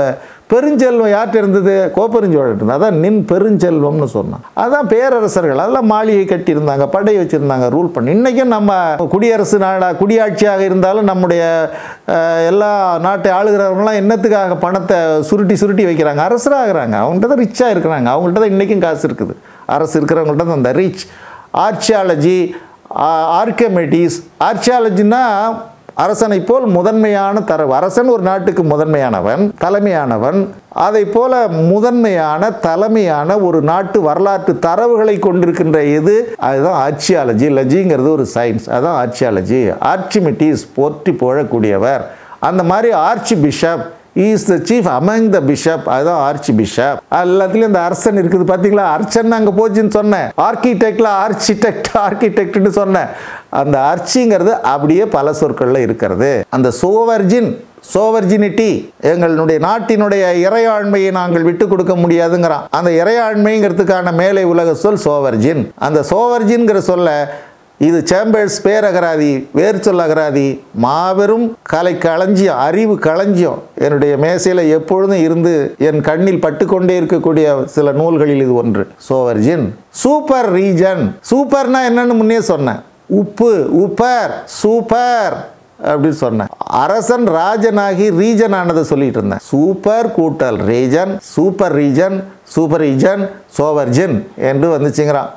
பெருஞ்செல்வம் யார்கிட்ட இருந்தது கோப்பெருஞ்சோழன் இருந்தது அதான் நின் பெருஞ்செல்வம்னு சொன்னான் அதான் பேரரசர்கள் அதெல்லாம் மாளிகை கட்டியிருந்தாங்க படை வச்சுருந்தாங்க ரூல் பண்ணி இன்றைக்கும் நம்ம குடியரசு நாடா குடியாட்சியாக இருந்தாலும் நம்முடைய அஹ், எல்லா நாட்டை ஆளுகிறவங்களாம் என்னத்துக்காக பணத்தை சுருட்டி சுருட்டி வைக்கிறாங்க அரசராகிறாங்க அவங்கள்ட்ட தான் ரிச்சாக இருக்கிறாங்க அவங்கள்ட்ட தான் இன்றைக்கும் காசு இருக்குது அரசு இருக்கிறவங்கள்ட்ட தான் அந்த ரிச் ஆர்ச்சியாலஜி ஆர்கமெட்டிஸ் ஆர்ச்சியாலஜின்னா அரசனை போல் முதன்மையான தரவு அரசன் ஒரு நாட்டுக்கு முதன்மையானவன் தலைமையானவன் அதை போல முதன்மையான தலைமையான ஒரு நாட்டு வரலாற்று தரவுகளை கொண்டிருக்கின்ற எது அதுதான் ஆர்ச்சியாலஜி லஜிங்கிறது ஒரு சயின்ஸ் அதுதான் ஆர்ச்சியாலஜி ஆர்ச்சிமிட்டிஸ் போற்றி புகழக்கூடியவர் அந்த மாதிரி archbishop is the chief among the bishop அதுதான் ஆர்ச்சி பிஷப் எல்லாத்துலேயும் இந்த அரசன் இருக்குது பார்த்தீங்களா அர்ச்சன் அங்கே போச்சுன்னு சொன்னேன் ஆர்கிடெக்டில் ஆர்ச்சிடெக்ட் ஆர்கிடெக்ட்னு சொன்னேன் அந்த அர்ச்சிங்கிறது அப்படியே பல சொற்களில் இருக்கிறது அந்த சோவர்ஜின் சோவர்ஜினிட்டி எங்களுடைய நாட்டினுடைய இறையாண்மையை நாங்கள் விட்டு கொடுக்க முடியாதுங்கிறான் அந்த இறையாண்மைங்கிறதுக்கான மேலை உலக சொல் சோவர்ஜின் அந்த சோவர்ஜின்கிற சொல்ல இது சேம்பர்ஸ் பேரகராதி வேர் சொல் அகராதி மாபெரும் கலை களஞ்சியம் அறிவு களஞ்சியம் என்னுடைய மேசையில் எப்பொழுதும் இருந்து என் கண்ணில் பட்டுக்கொண்டே இருக்கக்கூடிய சில நூல்களில் இது ஒன்று சோவர்ஜின் சூப்பர் ரீஜன் சூப்பர்னா என்னன்னு முன்னே சொன்னேன் உப்பு உப்பர் சூப்பர் அப்படின்னு சொன்னேன் அரசன் ராஜனாகி ரீஜன் ஆனதை சொல்லிட்டு இருந்தேன் சூப்பர் கூட்டல் region super region super region sovereign என்று வந்துச்சுங்கிறான்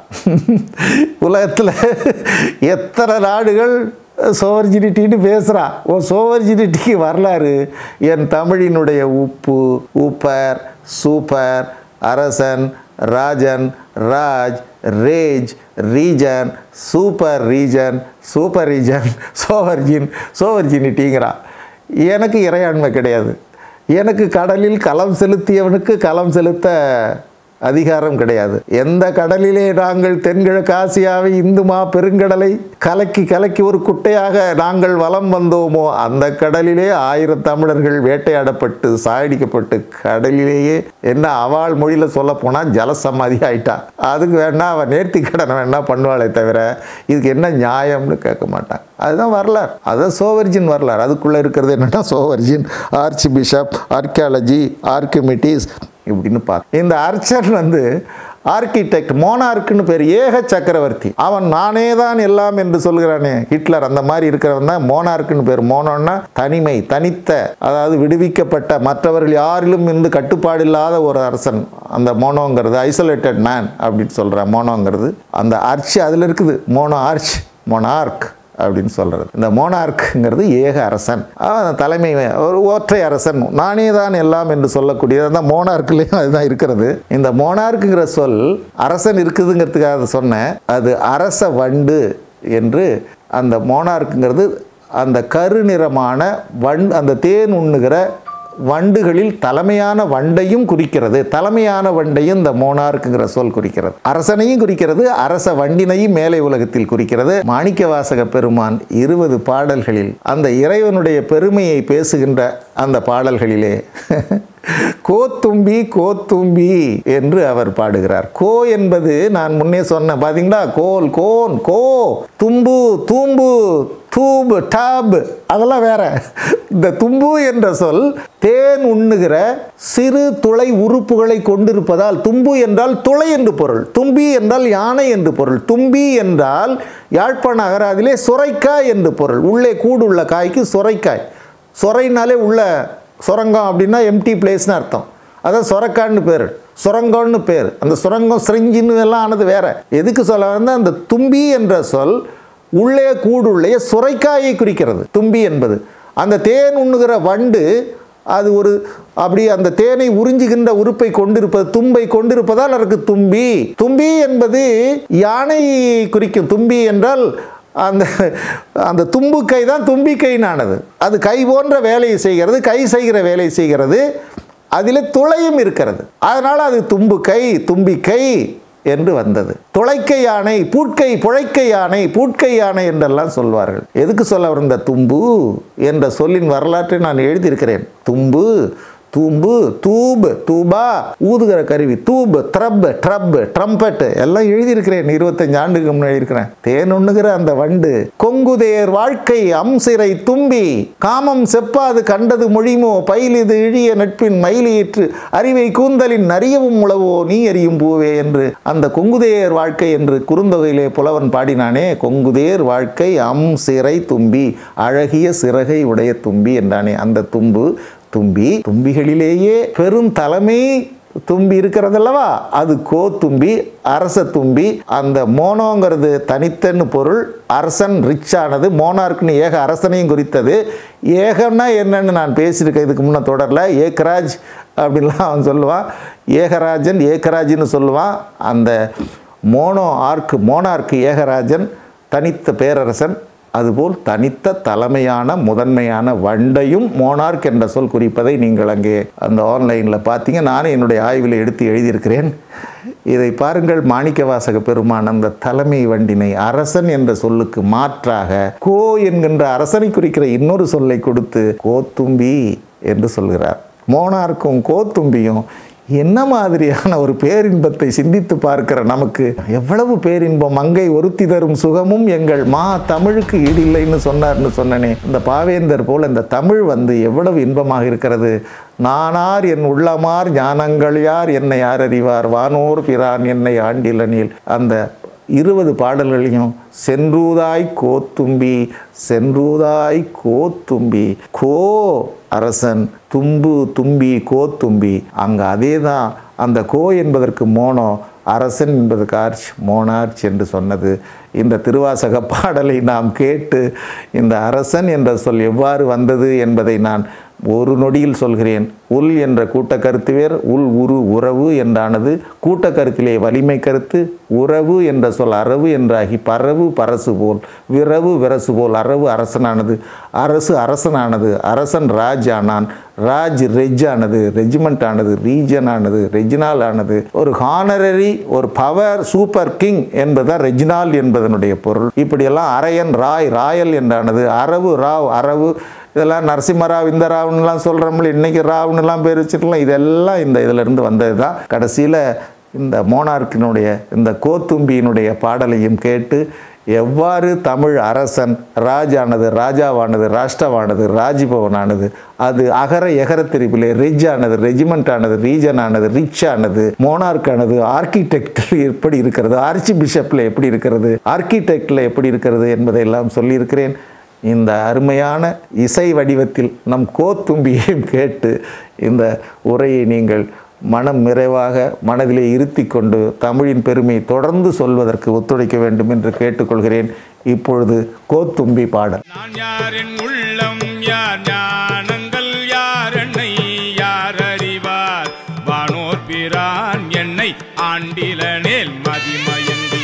உலகத்தில் எத்தனை நாடுகள் சோவர்ஜினிட்டின்னு பேசுகிறான் ஓ சோவர்ஜினிட்டிக்கு வரலாறு என் தமிழினுடைய உப்பு உப்பர் சூப்பர் அரசன் Rajan Raj rage region super region super region sovereign சோவர்ஜினிட்டிங்கிறான் எனக்கு இறையாண்மை கிடையாது எனக்கு கடலில் களம் செலுத்தியவனுக்கு களம் செலுத்த அதிகாரம் கிடையாது எந்த கடலிலே நாங்கள் தென்கிழக்கு ஆசியாவை இந்துமா பெருங்கடலை கலக்கி கலக்கி ஒரு குட்டையாக நாங்கள் வலம் வந்தோமோ அந்த கடலிலே ஆயிரம் தமிழர்கள் வேட்டையாடப்பட்டு சாயடிக்கப்பட்டு கடலிலேயே என்ன அவாள் மொழியில் சொல்ல போனால் ஜலசமாதி ஆயிட்டா அதுக்கு வேணா அவன் நேர்த்தி கடன் வேணா பண்ணுவாளே தவிர இதுக்கு என்ன நியாயம்னு கேட்க மாட்டான் அதுதான் வரலாறு அதுதான் சோவர்ஜின் வரலாறு அதுக்குள்ளே இருக்கிறது என்னன்னா sovereign archbishop archaeology Archimedes இப்படின்னு பார்க்க இந்த அர்ச்சன் வந்து ஆர்கிடெக்ட் மோனார்க்குன்னு பேர் ஏக சக்கரவர்த்தி அவன் நானே தான் எல்லாம் என்று சொல்கிறானே ஹிட்லர் அந்த மாதிரி இருக்கிறவன் தான் மோனார்க்குன்னு பேர் மோனோன்னா தனிமை தனித்த அதாவது விடுவிக்கப்பட்ட மற்றவர்கள் யாரிலும் இருந்து கட்டுப்பாடு இல்லாத ஒரு அரசன் அந்த மோனோங்கிறது ஐசோலேட்டட் மேன் அப்படின்னு சொல்கிறேன் மோனோங்கிறது அந்த ஆர்ச்சி அதில் இருக்குது மோனோ ஆர்ச் மோனார்க் அப்படின்னு சொல்கிறது இந்த மோனார்க்குங்கிறது ஏக அரசன் அவன் தலைமை ஒரு ஒற்றை அரசன் நானே தான் எல்லாம் என்று சொல்லக்கூடியது அந்த மோனார்க்குலேயும் அதுதான் இருக்கிறது இந்த மோனார்க்குங்கிற சொல் அரசன் இருக்குதுங்கிறதுக்காக அதை சொன்னேன் அது அரச வண்டு என்று அந்த மோனார்க்குங்கிறது அந்த கருநிறமான வண் அந்த தேன் உண்ணுகிற வண்டுகளில் தலைமையான வண்டையும் குறிக்கிறது தலைமையான வண்டையும் இந்த மோனார்க்குங்கிற சொல் குறிக்கிறது அரசனையும் குறிக்கிறது அரச வண்டினையும் மேலை உலகத்தில் குறிக்கிறது மாணிக்க வாசக பெருமான் இருபது பாடல்களில் அந்த இறைவனுடைய பெருமையை பேசுகின்ற அந்த பாடல்களிலே கோத்தும்பி கோத்தும்பி என்று அவர் பாடுகிறார் கோ என்பது நான் முன்னே சொன்னேன் பாத்தீங்களா கோல் கோன் கோ தும்பு தூம்பு தூபு டாப் அதெல்லாம் வேற இந்த தும்பு என்ற சொல் தேன் உண்ணுகிற சிறு துளை உறுப்புகளை கொண்டிருப்பதால் தும்பு என்றால் துளை என்று பொருள் தும்பி என்றால் யானை என்று பொருள் தும்பி என்றால் யாழ்ப்பாண அகராதிலே சுரைக்காய் என்று பொருள் உள்ளே கூடுள்ள காய்க்கு சுரைக்காய் சொரைனாலே உள்ள சுரங்கம் அப்படின்னா எம்டி பிளேஸ்னு அர்த்தம் அதான் சுரக்கான்னு பேர் சுரங்கம்னு பேர் அந்த சுரங்கம் சிரிஞ்சின்னு எல்லாம் ஆனது வேற எதுக்கு சொல்ல வந்தால் அந்த தும்பி என்ற சொல் உள்ளே கூடுள்ளே சுரைக்காயை குறிக்கிறது தும்பி என்பது அந்த தேன் உண்ணுகிற வண்டு அது ஒரு அப்படி அந்த தேனை உறிஞ்சுகின்ற உறுப்பை கொண்டிருப்பது தும்பை கொண்டிருப்பதால் அதற்கு தும்பி தும்பி என்பது யானையை குறிக்கும் தும்பி என்றால் அந்த அந்த தும்புக்கை தான் தும்பிக்கைனானது அது கை போன்ற வேலையை செய்கிறது கை செய்கிற வேலை செய்கிறது அதில் துளையும் இருக்கிறது அதனால் அது தும்புக்கை தும்பிக்கை என்று வந்தது துளைக்கை யானை பூட்கை புழைக்கை யானை பூட்கை யானை என்றெல்லாம் சொல்வார்கள் எதுக்கு சொல்ல வரும் இந்த தும்பு என்ற சொல்லின் வரலாற்றை நான் எழுதியிருக்கிறேன் தும்பு தூம்பு தூபு தூபா ஊதுகிற கருவி தூபு த்ரப் ட்ரப் ட்ரம்பட் எல்லாம் எழுதியிருக்கிறேன் இருபத்தஞ்சு ஆண்டுக்கு முன்னாடி இருக்கிறேன் தேன் உண்ணுகிற அந்த வண்டு கொங்குதேர் வாழ்க்கை அம்சிறை தும்பி காமம் செப்பாது கண்டது மொழிமோ பயிலிது இழிய நட்பின் மயிலியிற்று அறிவை கூந்தலின் நரியவும் உளவோ நீ அறியும் பூவே என்று அந்த கொங்குதேர் வாழ்க்கை என்று குறுந்தொகையிலே புலவன் பாடினானே கொங்குதேர் வாழ்க்கை அம் சிறை தும்பி அழகிய சிறகை உடைய தும்பி என்றானே அந்த தும்பு தும்பி தும்பிகளிலேயே பெரும் தலைமை தும்பி இருக்கிறதல்லவா அது கோ தும்பி அரச தும்பி அந்த மோனோங்கிறது தனித்தன்னு பொருள் அரசன் ரிச்சானது மோனார்க்குன்னு ஏக அரசனையும் குறித்தது ஏகம்னா என்னன்னு நான் பேசியிருக்கேன் இதுக்கு முன்ன தொடரில் ஏக்ராஜ் அப்படின்லாம் அவன் சொல்லுவான் ஏகராஜன் ஏகராஜ்னு சொல்லுவான் அந்த மோனோ ஆர்க்கு மோனார்க்கு ஏகராஜன் தனித்த பேரரசன் அதுபோல் தனித்த தலைமையான முதன்மையான வண்டையும் மோனார்க் என்ற சொல் குறிப்பதை நீங்கள் அங்கே அந்த ஆன்லைனில் பார்த்தீங்க நானே என்னுடைய ஆய்வில் எடுத்து எழுதியிருக்கிறேன் இதை பாருங்கள் மாணிக்கவாசக பெருமான் அந்த தலைமை வண்டினை அரசன் என்ற சொல்லுக்கு மாற்றாக கோ என்கின்ற அரசனை குறிக்கிற இன்னொரு சொல்லை கொடுத்து கோத்தும்பி என்று சொல்கிறார் மோனார்க்கும் கோத்தும்பியும் என்ன மாதிரியான ஒரு பேரின்பத்தை சிந்தித்து பார்க்கிற நமக்கு எவ்வளவு பேரின்பம் மங்கை ஒருத்தி தரும் சுகமும் எங்கள் மா தமிழுக்கு ஈடில்லைன்னு சொன்னார்னு சொன்னனே இந்த பாவேந்தர் போல் இந்த தமிழ் வந்து எவ்வளவு இன்பமாக இருக்கிறது நானார் என் உள்ளமார் ஞானங்கள் யார் என்னை யார் அறிவார் வானோர் பிரான் என்னை ஆண்டிலனில் அந்த இருபது பாடல்களையும் சென்றூதாய் கோத்தும்பி சென்றூதாய் கோத்தும்பி கோ அரசன் தும்பு தும்பி கோத்தும்பி அங்கே அதே தான் அந்த கோ என்பதற்கு மோனோ அரசன் என்பதற்கு ஆர்ச் மோனார்ச் என்று சொன்னது இந்த திருவாசக பாடலை நாம் கேட்டு இந்த அரசன் என்ற சொல் எவ்வாறு வந்தது என்பதை நான் ஒரு நொடியில் சொல்கிறேன் உல் என்ற கூட்ட கருத்து வேர் உள் உரு உறவு என்றானது கூட்ட கருத்திலே வலிமை கருத்து உறவு என்ற சொல் அரவு என்றாகி பரவு பரசு போல் விரவு விரசு போல் அரவு அரசனானது அரசு அரசனானது அரசன் ராஜ் ஆனான் ராஜ் ரெஜ் ஆனது ரெஜிமெண்ட் ஆனது ரீஜன் ஆனது ரெஜினால் ஆனது ஒரு ஹானரரி ஒரு பவர் சூப்பர் கிங் என்பதுதான் ரெஜினால் என்பதனுடைய பொருள் இப்படியெல்லாம் அரையன் ராய் ராயல் என்றானது அரவு ராவ் அரவு இதெல்லாம் நரசிம்மராவ் இந்த ராவ்னுலாம் சொல்கிறோம்ல இன்றைக்கி ராவ்னுலாம் பேர் வச்சுக்கலாம் இதெல்லாம் இந்த இதிலிருந்து வந்தது தான் கடைசியில் இந்த மோனார்க்கினுடைய இந்த கோத்தும்பியினுடைய பாடலையும் கேட்டு எவ்வாறு தமிழ் அரசன் ராஜானது ராஜாவானது ராஷ்டிரவானது ராஜ்பவனானது அது அகர எகர திரிப்பிலே ரிஜ் ஆனது ரெஜிமெண்ட் ஆனது ரீஜன் ஆனது ரிச் ஆனது மோனார்க் ஆனது ஆர்கிடெக்ட் எப்படி இருக்கிறது ஆர்ச்சி பிஷப்பில் எப்படி இருக்கிறது ஆர்கிடெக்டில் எப்படி இருக்கிறது என்பதையெல்லாம் சொல்லியிருக்கிறேன் இந்த அருமையான இசை வடிவத்தில் நம் கோத்தும்பியையும் கேட்டு இந்த உரையை நீங்கள் மனம் நிறைவாக மனதிலே இருத்தி கொண்டு தமிழின் பெருமை தொடர்ந்து சொல்வதற்கு ஒத்துழைக்க வேண்டும் என்று கேட்டுக்கொள்கிறேன் இப்பொழுது கோத்தும்பி பாடல் நான் யாரின் உள்ளம் யார் ஞானங்கள் யார் என்னை யார் அறிவார் வானோர் பிரான் என்னை ஆண்டிலனேல் மதிமயந்தி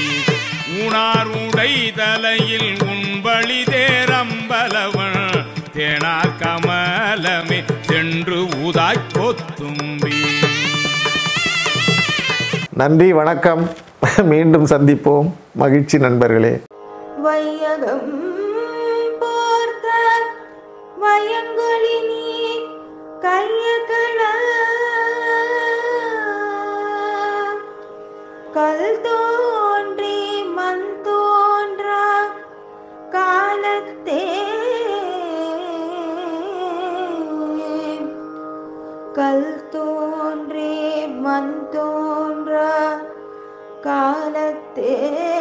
ஊனார் உடை தலையில் உண்பளி தேரம்பலவன் தேனார் கமலமே சென்று ஊதாய் கொத்தும்பி நன்றி வணக்கம் மீண்டும் சந்திப்போம் மகிழ்ச்சி நண்பர்களே வையகம் பார்த்த வயங்களினி கையகள கல் தோன்றி மண் தோன்றா காலத்தே கல் தோன்றி மண் தோன்றா காலத்தே